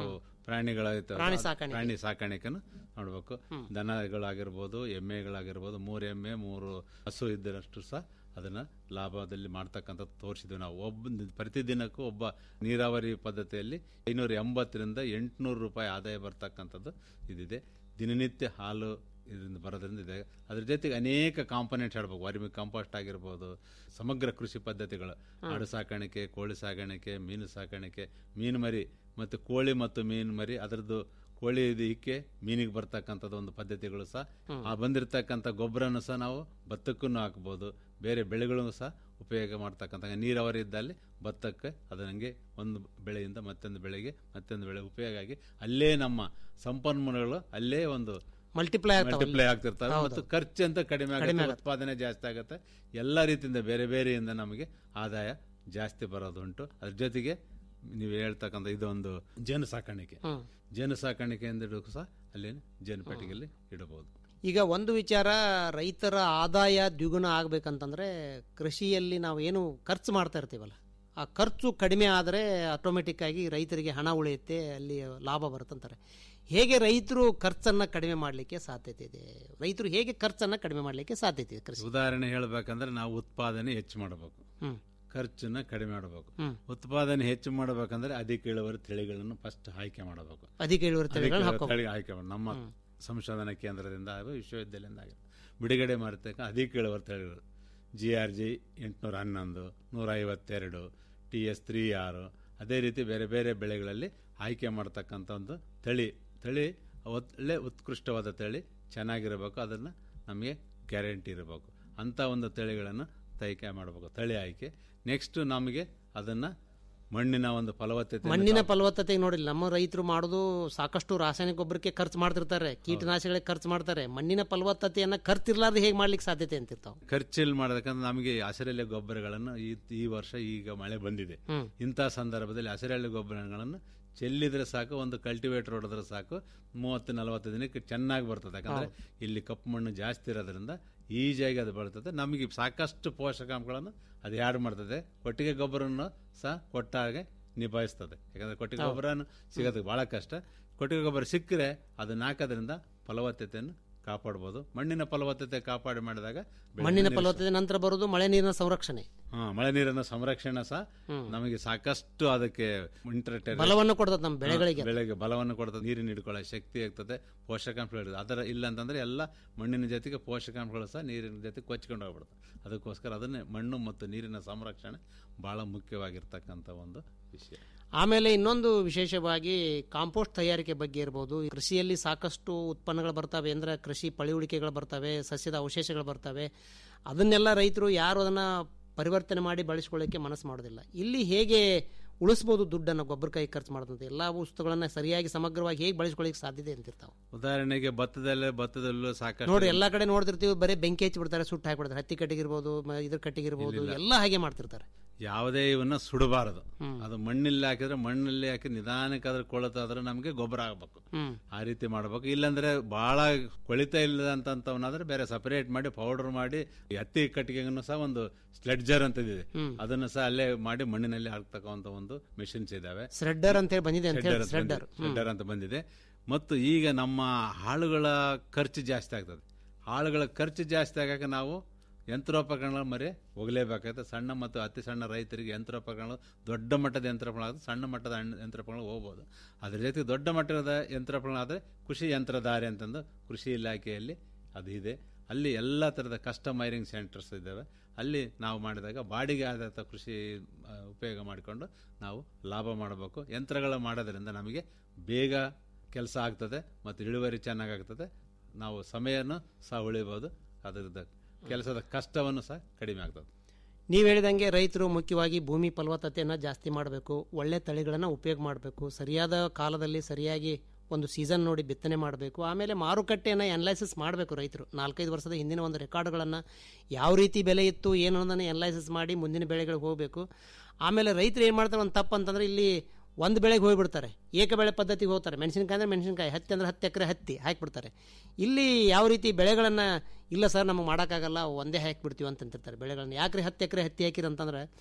ಪ್ರಾಣಿಗಳ ಇರ್ತವೆ. ಪ್ರಾಣಿ ಅದು ಸಾಕಾಣಿಕೆ. ಪ್ರಾಣಿ ಸಾಕಾಣಿಕೆನು ನೋಡ್ಬೇಕು ದನಗಳಾಗಿರ್ಬೋದು ಎಮ್ಮೆಗಳಾಗಿರ್ಬೋದು ಮೂರು ಎಮ್ಮೆ ಮೂರು ಹಸು ಇದ್ದರಷ್ಟು ಸಹ ಅದನ್ನ ಲಾಭದಲ್ಲಿ ಮಾಡ್ತಕ್ಕಂಥದ್ದು ತೋರಿಸಿದ್ವಿ ನಾವು ಒಬ್ಬ ಪ್ರತಿದಿನಕ್ಕೂ ಒಬ್ಬ ನೀರಾವರಿ ಪದ್ಧತಿಯಲ್ಲಿ ಐನೂರ ಎಂಬತ್ತರಿಂದ ಎಂಟುನೂರು ರೂಪಾಯಿ ಆದಾಯ ಬರ್ತಕ್ಕಂಥದ್ದು ಇದಿದೆ ದಿನನಿತ್ಯ ಹಾಲು ಇದರಿಂದ ಬರೋದ್ರಿಂದ ಇದೆ ಅದ್ರ ಜೊತೆಗೆ ಅನೇಕ ಕಾಂಪೊನೆಂಟ್ಸ್ ಹೇಳ್ಬೇಕು ವರ್ಮಿ ಕಾಂಪೋಸ್ಟ್ ಆಗಿರ್ಬೋದು ಸಮಗ್ರ ಕೃಷಿ ಪದ್ಧತಿಗಳು ಆಡು ಸಾಕಾಣಿಕೆ ಕೋಳಿ ಸಾಕಾಣಿಕೆ ಮೀನು ಸಾಕಾಣಿಕೆ ಮೀನು ಮರಿ ಮತ್ತು ಕೋಳಿ ಮತ್ತು ಮೀನು ಮರಿ ಅದರದ್ದು ಕೋಳಿ ಇದು ಇಕ್ಕೆ ಮೀನಿಗೆ ಬರ್ತಕ್ಕಂಥದ್ದು ಒಂದು ಪದ್ಧತಿಗಳು ಸಹ ಆ ಬಂದಿರತಕ್ಕಂಥ ಗೊಬ್ಬರನು ಸಹ ನಾವು ಭತ್ತಕ್ಕೂ ಹಾಕ್ಬೋದು ಬೇರೆ ಬೆಳೆಗಳಿಗೂ ಸಹ ಉಪಯೋಗ ಮಾಡ್ತಕ್ಕಂಥ ನೀರಾವರಿ ಇದ್ದಲ್ಲಿ ಭತ್ತಕ್ಕೆ ಅದು ನಂಗೆ ಒಂದು ಬೆಳೆಯಿಂದ ಮತ್ತೊಂದು ಬೆಳೆಗೆ ಮತ್ತೊಂದು ಬೆಳೆ ಉಪಯೋಗ ಆಗಿ ಅಲ್ಲೇ ನಮ್ಮ ಸಂಪನ್ಮೂಲಗಳು ಅಲ್ಲೇ ಒಂದು ಮಲ್ಟಿಪ್ಲೈ ಆಗ್ತಾವೆ ಮಲ್ಟಿಪ್ಲೈ ಆಗ್ತಿರ್ತವೆ ಮತ್ತು ಖರ್ಚು ಅಂತ ಕಡಿಮೆ ಆಗುತ್ತೆ ಉತ್ಪಾದನೆ ಜಾಸ್ತಿ ಆಗುತ್ತೆ ಎಲ್ಲ ರೀತಿಯಿಂದ ಬೇರೆ ಬೇರೆಯಿಂದ ನಮಗೆ ಆದಾಯ ಜಾಸ್ತಿ ಬರೋದುಂಟು ಅದ್ರ ಜೊತೆಗೆ ನೀವು ಹೇಳ್ತಕ್ಕಂಥ ಇದೊಂದು ಜೇನು ಸಾಕಾಣಿಕೆ ಜೇನು ಸಾಕಾಣಿಕೆಯಿಂದ ಸಹ ಅಲ್ಲಿ ಜೇನು ಪೆಟ್ಟಿಗೆಯಲ್ಲಿ ಇಡಬಹುದು ಈಗ ಒಂದು ವಿಚಾರ ರೈತರ ಆದಾಯ ದ್ವಿಗುಣ ಆಗ್ಬೇಕಂತಂದ್ರೆ ಕೃಷಿಯಲ್ಲಿ ನಾವು ಏನು ಖರ್ಚು ಮಾಡ್ತಾ ಇರ್ತೀವಲ್ಲ ಆ ಖರ್ಚು ಕಡಿಮೆ ಆದರೆ ಆಟೋಮೆಟಿಕ್ ಆಗಿ ರೈತರಿಗೆ ಹಣ ಉಳಿಯುತ್ತೆ ಅಲ್ಲಿ ಲಾಭ ಬರುತ್ತಂತಾರೆ ಹೇಗೆ ರೈತರು ಖರ್ಚನ್ನ ಕಡಿಮೆ ಮಾಡಲಿಕ್ಕೆ ಸಾಧ್ಯತೆ ಇದೆ ರೈತರು ಹೇಗೆ ಖರ್ಚನ್ನ ಕಡಿಮೆ ಮಾಡಲಿಕ್ಕೆ ಸಾಧ್ಯತೆ ಇದೆ ಕೃಷಿ ಉದಾಹರಣೆ ಹೇಳ್ಬೇಕಂದ್ರೆ ನಾವು ಉತ್ಪಾದನೆ ಹೆಚ್ಚು ಮಾಡಬೇಕು ಹ್ಮ್ ಖರ್ಚನ್ನ ಕಡಿಮೆ ಮಾಡಬೇಕು ಹ್ಮ್. ಉತ್ಪಾದನೆ ಹೆಚ್ಚು ಮಾಡಬೇಕಂದ್ರೆ ಅಧಿಕ ಇಳುವರಿ ತಳಿಗಳನ್ನು ಫಸ್ಟ್ ಆಯ್ಕೆ ಮಾಡಬೇಕು ಅಧಿಕ ಇಳುವರಿ ತಳಿಗಳನ್ನ ಅಧಿಕ ಹಾಕೋ ತಳಿ ಆಯ್ಕೆ ಮಾಡಿ ನಮ್ಮ ಸಂಶೋಧನಾ ಕೇಂದ್ರದಿಂದ ಹಾಗೂ ವಿಶ್ವವಿದ್ಯಾಲಯದಿಂದ ಆಗಿದೆ ಬಿಡುಗಡೆ ಮಾಡಿರ್ತಕ್ಕ ಅಧಿಕ ಇಳುವರಿ ತಳಿಗಳು ಜಿ ಆರ್ ಜಿ ಎಂಟುನೂರ ಹನ್ನೊಂದು ನೂರ ಐವತ್ತೆರಡು ಟಿ ಎಸ್ ತ್ರೀ ಆರು ಅದೇ ರೀತಿ ಬೇರೆ ಬೇರೆ ಬೆಳೆಗಳಲ್ಲಿ ಆಯ್ಕೆ ಮಾಡ್ತಕ್ಕಂಥ ಒಂದು ತಳಿ ತಳಿ ಒಳ್ಳೆ ಉತ್ಕೃಷ್ಟವಾದ ತಳಿ ಚೆನ್ನಾಗಿರಬೇಕು ಅದನ್ನು ನಮಗೆ ಗ್ಯಾರಂಟಿ ಇರಬೇಕು ಅಂಥ ಒಂದು ತಳಿಗಳನ್ನು ತೈಕೆ ಮಾಡಬೇಕು ತಳಿ ಆಯ್ಕೆ ನೆಕ್ಸ್ಟ್ ನಮಗೆ ಅದನ್ನು ಮಣ್ಣಿನ ಒಂದು ಫಲವತ್ತತೆ ಮಣ್ಣಿನ ಫಲವತ್ತತೆ ನೋಡಿಲ್ಲ ನಮ್ಮ ರೈತರು ಮಾಡೋದು ಸಾಕಷ್ಟು ರಾಸಾಯನಿಕ ಗೊಬ್ಬರಕ್ಕೆ ಖರ್ಚು ಮಾಡ್ತಿರ್ತಾರೆ ಕೀಟನಾಶಕಗಳಿಗೆ ಖರ್ಚು ಮಾಡ್ತಾರೆ ಮಣ್ಣಿನ ಫಲವತ್ತತೆಯನ್ನ ಖರ್ಚಿರ್ಲಾರ್ದೆ ಹೇಗೆ ಮಾಡ್ಲಿಕ್ಕೆ ಸಾಧ್ಯತೆ ಅಂತಿರ್ತಾವ ಖರ್ಚಲ್ಲಿ ಮಾಡೋದಕ್ಕಂದ್ರೆ ನಮಗೆ ಹಸಿರೆಲೆ ಗೊಬ್ಬರಗಳನ್ನು ಈ ಈ ವರ್ಷ ಈಗ ಮಳೆ ಬಂದಿದೆ ಹ್ಮ್. ಇಂಥ ಸಂದರ್ಭದಲ್ಲಿ ಹಸಿರೆಲೆ ಗೊಬ್ಬರಗಳನ್ನು ಚೆಲ್ಲಿದ್ರೆ ಸಾಕು ಒಂದು ಕಲ್ಟಿವೇಟರ್ ಹೊಡೆದ್ರೆ ಸಾಕು ಮೂವತ್ತು ನಲವತ್ತು ದಿನಕ್ಕೆ ಚೆನ್ನಾಗಿ ಬರ್ತದೆ ಯಾಕಂದ್ರೆ ಇಲ್ಲಿ ಕಪ್ಪು ಮಣ್ಣು ಜಾಸ್ತಿ ಇರೋದ್ರಿಂದ ಈಜಿಯಾಗಿ ಅದು ಬರ್ತದೆ ನಮಗೆ ಸಾಕಷ್ಟು ಪೋಷಕಾಂಶಗಳನ್ನು ಅದು ಯಾರು ಮಾಡ್ತದೆ ಕೊಟ್ಟಿಗೆ ಗೊಬ್ಬರನ್ನು ಸಹ ಕೊಟ್ಟಾಗೆ ನಿಭಾಯಿಸ್ತದೆ ಯಾಕಂದ್ರೆ ಕೊಟ್ಟಿಗೆ ಗೊಬ್ಬರನು ಸಿಗೋದಕ್ಕೆ ಬಹಳ ಕಷ್ಟ ಕೊಟ್ಟಿಗೆ ಗೊಬ್ಬರ ಸಿಕ್ಕರೆ ಅದನ್ನ ಹಾಕೋದ್ರಿಂದ ಫಲವತ್ತತೆಯನ್ನು ಕಾಪಾಡ್ಬೋದು ಮಣ್ಣಿನ ಫಲವತ್ತತೆ ಕಾಪಾಡಿ ಮಾಡಿದಾಗ ಬೆಳೆ ಮಣ್ಣಿನ ಫಲವತ್ತತೆ ನಂತರ ಬರೋದು ಮಳೆ ನೀರಿನ ಸಂರಕ್ಷಣೆ ಹಾ ಮಳೆ ನೀರಿನ ಸಂರಕ್ಷಣೆ ಸಹ ನಮಗೆ ಸಾಕಷ್ಟು ಅದಕ್ಕೆ ಇಂಟರ್ಟೈನ್ ಬಲವನ್ನು ಕೊಡ್ತದೆ ನಮ್ಮ ಬೆಳೆಗಳಿಗೆ ಬೆಳೆಗೆ ಬಲವನ್ನು ಕೊಡ್ತದೆ ನೀರಿನ ಹಿಡ್ಕೊಳ್ಳೋ ಶಕ್ತಿ ಆಗ್ತದೆ ಪೋಷಕಾಂಶಗಳು ಇರ್ತದೆ ಅದರ ಇಲ್ಲ ಅಂತಂದ್ರೆ ಎಲ್ಲ ಮಣ್ಣಿನ ಜೊತೆಗೆ ಪೋಷಕಾಂಶಗಳು ಸಹ ನೀರಿನ ಜೊತೆ ಕೊಚ್ಕೊಂಡು ಹೋಗ್ಬಿಡುತ್ತೆ ಅದಕ್ಕೋಸ್ಕರ ಅದನ್ನೇ ಮಣ್ಣು ಮತ್ತು ನೀರಿನ ಸಂರಕ್ಷಣೆ ಬಹಳ ಮುಖ್ಯವಾಗಿರ್ತಕ್ಕಂಥ ಒಂದು ವಿಷಯ ಆಮೇಲೆ ಇನ್ನೊಂದು ವಿಶೇಷವಾಗಿ ಕಾಂಪೋಸ್ಟ್ ತಯಾರಿಕೆ ಬಗ್ಗೆ ಇರ್ಬೋದು ಕೃಷಿಯಲ್ಲಿ ಸಾಕಷ್ಟು ಉತ್ಪನ್ನಗಳು ಬರ್ತವೆ ಅಂದ್ರೆ ಕೃಷಿ ಪಳಿಯುಳಿಕೆಗಳು ಬರ್ತವೆ ಸಸ್ಯದ ಅವಶೇಷಗಳು ಬರ್ತವೆ ಅದನ್ನೆಲ್ಲ ರೈತರು ಯಾರು ಅದನ್ನ ಪರಿವರ್ತನೆ ಮಾಡಿ ಬಳಸ್ಕೊಳ್ಳಿಕ್ಕೆ ಮನಸ್ಸು ಮಾಡೋದಿಲ್ಲ ಇಲ್ಲಿ ಹೇಗೆ ಉಳಿಸ್ಬೋದು ದುಡ್ಡನ್ನು ಗೊಬ್ಬರ ಕೈ ಖರ್ಚು ಮಾಡೋದಂತ ಎಲ್ಲ ವಸ್ತುಗಳನ್ನ ಸರಿಯಾಗಿ ಸಮಗ್ರವಾಗಿ ಹೇಗೆ ಬಳಸ್ಕೊಳ್ಳಿಕ್ಕೆ ಸಾಧ್ಯತೆ ಅಂತಿರ್ತಾವೆ ಉದಾಹರಣೆಗೆ ಭತ್ತದಲ್ಲೇ ಭತ್ತದಲ್ಲೂ ಸಾಕಷ್ಟು ನೋಡಿ ಎಲ್ಲಾ ಕಡೆ ನೋಡ್ತಿರ್ತೀವಿ ಬರೀ ಬೆಂಕಿ ಹಚ್ಚಿ ಬಿಡ್ತಾರೆ ಸುಟ್ಟು ಹಾಕ್ಬಿಡ್ತಾರೆ ಹತ್ತಿ ಕಟ್ಟಿಗಿರ್ಬೋದು ಮ- ಇದ್ರ ಕಟ್ಟಿಗಿರ್ಬೋದು ಎಲ್ಲ ಹಾಗೆ ಮಾಡ್ತಿರ್ತಾರೆ ಯಾವುದೇ ಇವನ್ನ ಸುಡಬಾರದು ಅದು ಮಣ್ಣಲ್ಲಿ ಹಾಕಿದ್ರೆ ಮಣ್ಣಲ್ಲಿ ಹಾಕಿ ನಿಧಾನಕ್ಕೆ ಅದ್ರ ಕೊಳತಾದ್ರೆ ನಮಗೆ ಗೊಬ್ಬರ ಆಗಬೇಕು ಹ್ಮ್ ಆ ರೀತಿ ಮಾಡಬೇಕು ಇಲ್ಲಾಂದ್ರೆ ಬಹಳ ಕೊಳಿತಾ ಇಲ್ಲದಂತವನಾದ್ರೆ ಬೇರೆ ಸಪರೇಟ್ ಮಾಡಿ ಪೌಡರ್ ಮಾಡಿ ಈ ಹತ್ತಿ ಕಟ್ಟಿಗೆಯನ್ನು ಸಹ ಒಂದು ಸ್ಲೆಡ್ಜರ್ ಅಂತ ಇದೆ ಅದನ್ನು ಸಹ ಅಲ್ಲೇ ಮಾಡಿ ಮಣ್ಣಿನಲ್ಲಿ ಹಾಕ್ತಕ್ಕಂತ ಒಂದು ಮೆಷಿನ್ಸ್ ಇದಾವೆ ಸ್ರೆಡ್ಡರ್ ಅಂತ ಹೇಳಿ ಬಂದಿದೆ ಅಂತ ಹೇಳಿ ಶೆಡ್ಡರ್ ಸ್ರೆಡ್ಡರ್ ಶೆಡ್ಡರ್ ಅಂತ ಬಂದಿದೆ ಮತ್ತು ಈಗ ನಮ್ಮ ಹಾಳುಗಳ ಖರ್ಚು ಜಾಸ್ತಿ ಆಗ್ತದೆ ಹಾಳುಗಳ ಖರ್ಚು ಜಾಸ್ತಿ ಆಗಾಕ ನಾವು ಯಂತ್ರೋಪಕರಣಗಳ ಮರೆ ಹೋಗಲೇಬೇಕಾಗುತ್ತೆ ಸಣ್ಣ ಮತ್ತು ಅತಿ ಸಣ್ಣ ರೈತರಿಗೆ ಯಂತ್ರೋಪಕರಣಗಳು ದೊಡ್ಡ ಮಟ್ಟದ ಯಂತ್ರೋಪಕರಣ ಸಣ್ಣ ಮಟ್ಟದ ಹಣ್ಣು ಯಂತ್ರೋಪಕರಣಗಳು ಹೋಗ್ಬೋದು ಅದ್ರ ಜೊತೆಗೆ ದೊಡ್ಡ ಮಟ್ಟದ ಯಂತ್ರೋಪಕರಣ ಆದರೆ ಕೃಷಿ ಯಂತ್ರಧಾರೆ ಅಂತಂದು ಕೃಷಿ ಇಲಾಖೆಯಲ್ಲಿ ಅದು ಇದೆ ಅಲ್ಲಿ ಎಲ್ಲ ಥರದ ಕಸ್ಟಮೈರಿಂಗ್ ಸೆಂಟರ್ಸ್ ಇದ್ದಾವೆ ಅಲ್ಲಿ ನಾವು ಮಾಡಿದಾಗ ಬಾಡಿಗೆ ಆಧಾರಿತ ಕೃಷಿ ಆ, ಉಪಯೋಗ ಮಾಡಿಕೊಂಡು ನಾವು ಲಾಭ ಮಾಡಬೇಕು ಯಂತ್ರಗಳು ಮಾಡೋದ್ರಿಂದ ನಮಗೆ ಬೇಗ ಕೆಲಸ ಆಗ್ತದೆ ಮತ್ತು ಇಳುವರಿ ಚೆನ್ನಾಗಾಗ್ತದೆ ನಾವು ಸಮಯನೂ ಸಹ ಉಳಿಬೋದು ಅದರದ ಕೆಲಸದ ಕಷ್ಟವನ್ನು ಸಹ ಕಡಿಮೆ ಆಗ್ತದೆ ನೀವು ಹೇಳಿದಂಗೆ ರೈತರು ಮುಖ್ಯವಾಗಿ ಭೂಮಿ ಫಲವತ್ತತೆಯನ್ನು ಜಾಸ್ತಿ ಮಾಡಬೇಕು ಒಳ್ಳೆ ತಳಿಗಳನ್ನು ಉಪಯೋಗ ಮಾಡಬೇಕು ಸರಿಯಾದ ಕಾಲದಲ್ಲಿ ಸರಿಯಾಗಿ ಒಂದು ಸೀಸನ್ ನೋಡಿ ಬಿತ್ತನೆ ಮಾಡಬೇಕು ಆಮೇಲೆ ಮಾರುಕಟ್ಟೆಯನ್ನು ಅನಲೈಸಿಸ್ ಮಾಡಬೇಕು ರೈತರು ನಾಲ್ಕೈದು ವರ್ಷದ ಹಿಂದಿನ ಒಂದು ರೆಕಾರ್ಡ್ಗಳನ್ನು ಯಾವ ರೀತಿ ಬೆಲೆ ಇತ್ತು ಏನು ಅನ್ನೋದನ್ನು ಅನಲೈಸಿಸ್ ಮಾಡಿ ಮುಂದಿನ ಬೆಳೆಗಳಿಗೆ ಹೋಗಬೇಕು ಆಮೇಲೆ ರೈತರು ಏನು ಮಾಡ್ತಾರೆ ಒಂದು ತಪ್ಪು ಅಂತಂದ್ರೆ ಇಲ್ಲಿ ಒಂದು ಬೆಳೆಗೆ ಹೋಗ್ಬಿಡ್ತಾರೆ ಏಕ ಬೆಳೆ ಪದ್ಧತಿಗೆ ಹೋಗ್ತಾರೆ ಮೆಣಸಿನಕಾಯಿ ಅಂದ್ರೆ ಮೆಣಸಿನಕಾಯಿ ಹತ್ತಿ ಅಂದ್ರೆ ಹತ್ತು ಎಕರೆ ಹತ್ತಿ ಹಾಕಿಬಿಡ್ತಾರೆ ಇಲ್ಲಿ ಯಾವ ರೀತಿ ಬೆಳೆಗಳನ್ನು ಇಲ್ಲ ಸರ್ ನಮಗೆ ಮಾಡೋಕ್ಕಾಗಲ್ಲ ಒಂದೇ ಹಾಕಿಬಿಡ್ತೀವಿ ಅಂತಂತಿರ್ತಾರೆ ಬೆಳೆಗಳನ್ನ ಯಾಕ್ರಿ ಹತ್ತು ಎಕರೆ ಹತ್ತಿ ಹಾಕಿರಿ ಅಂತಂದ್ರೆ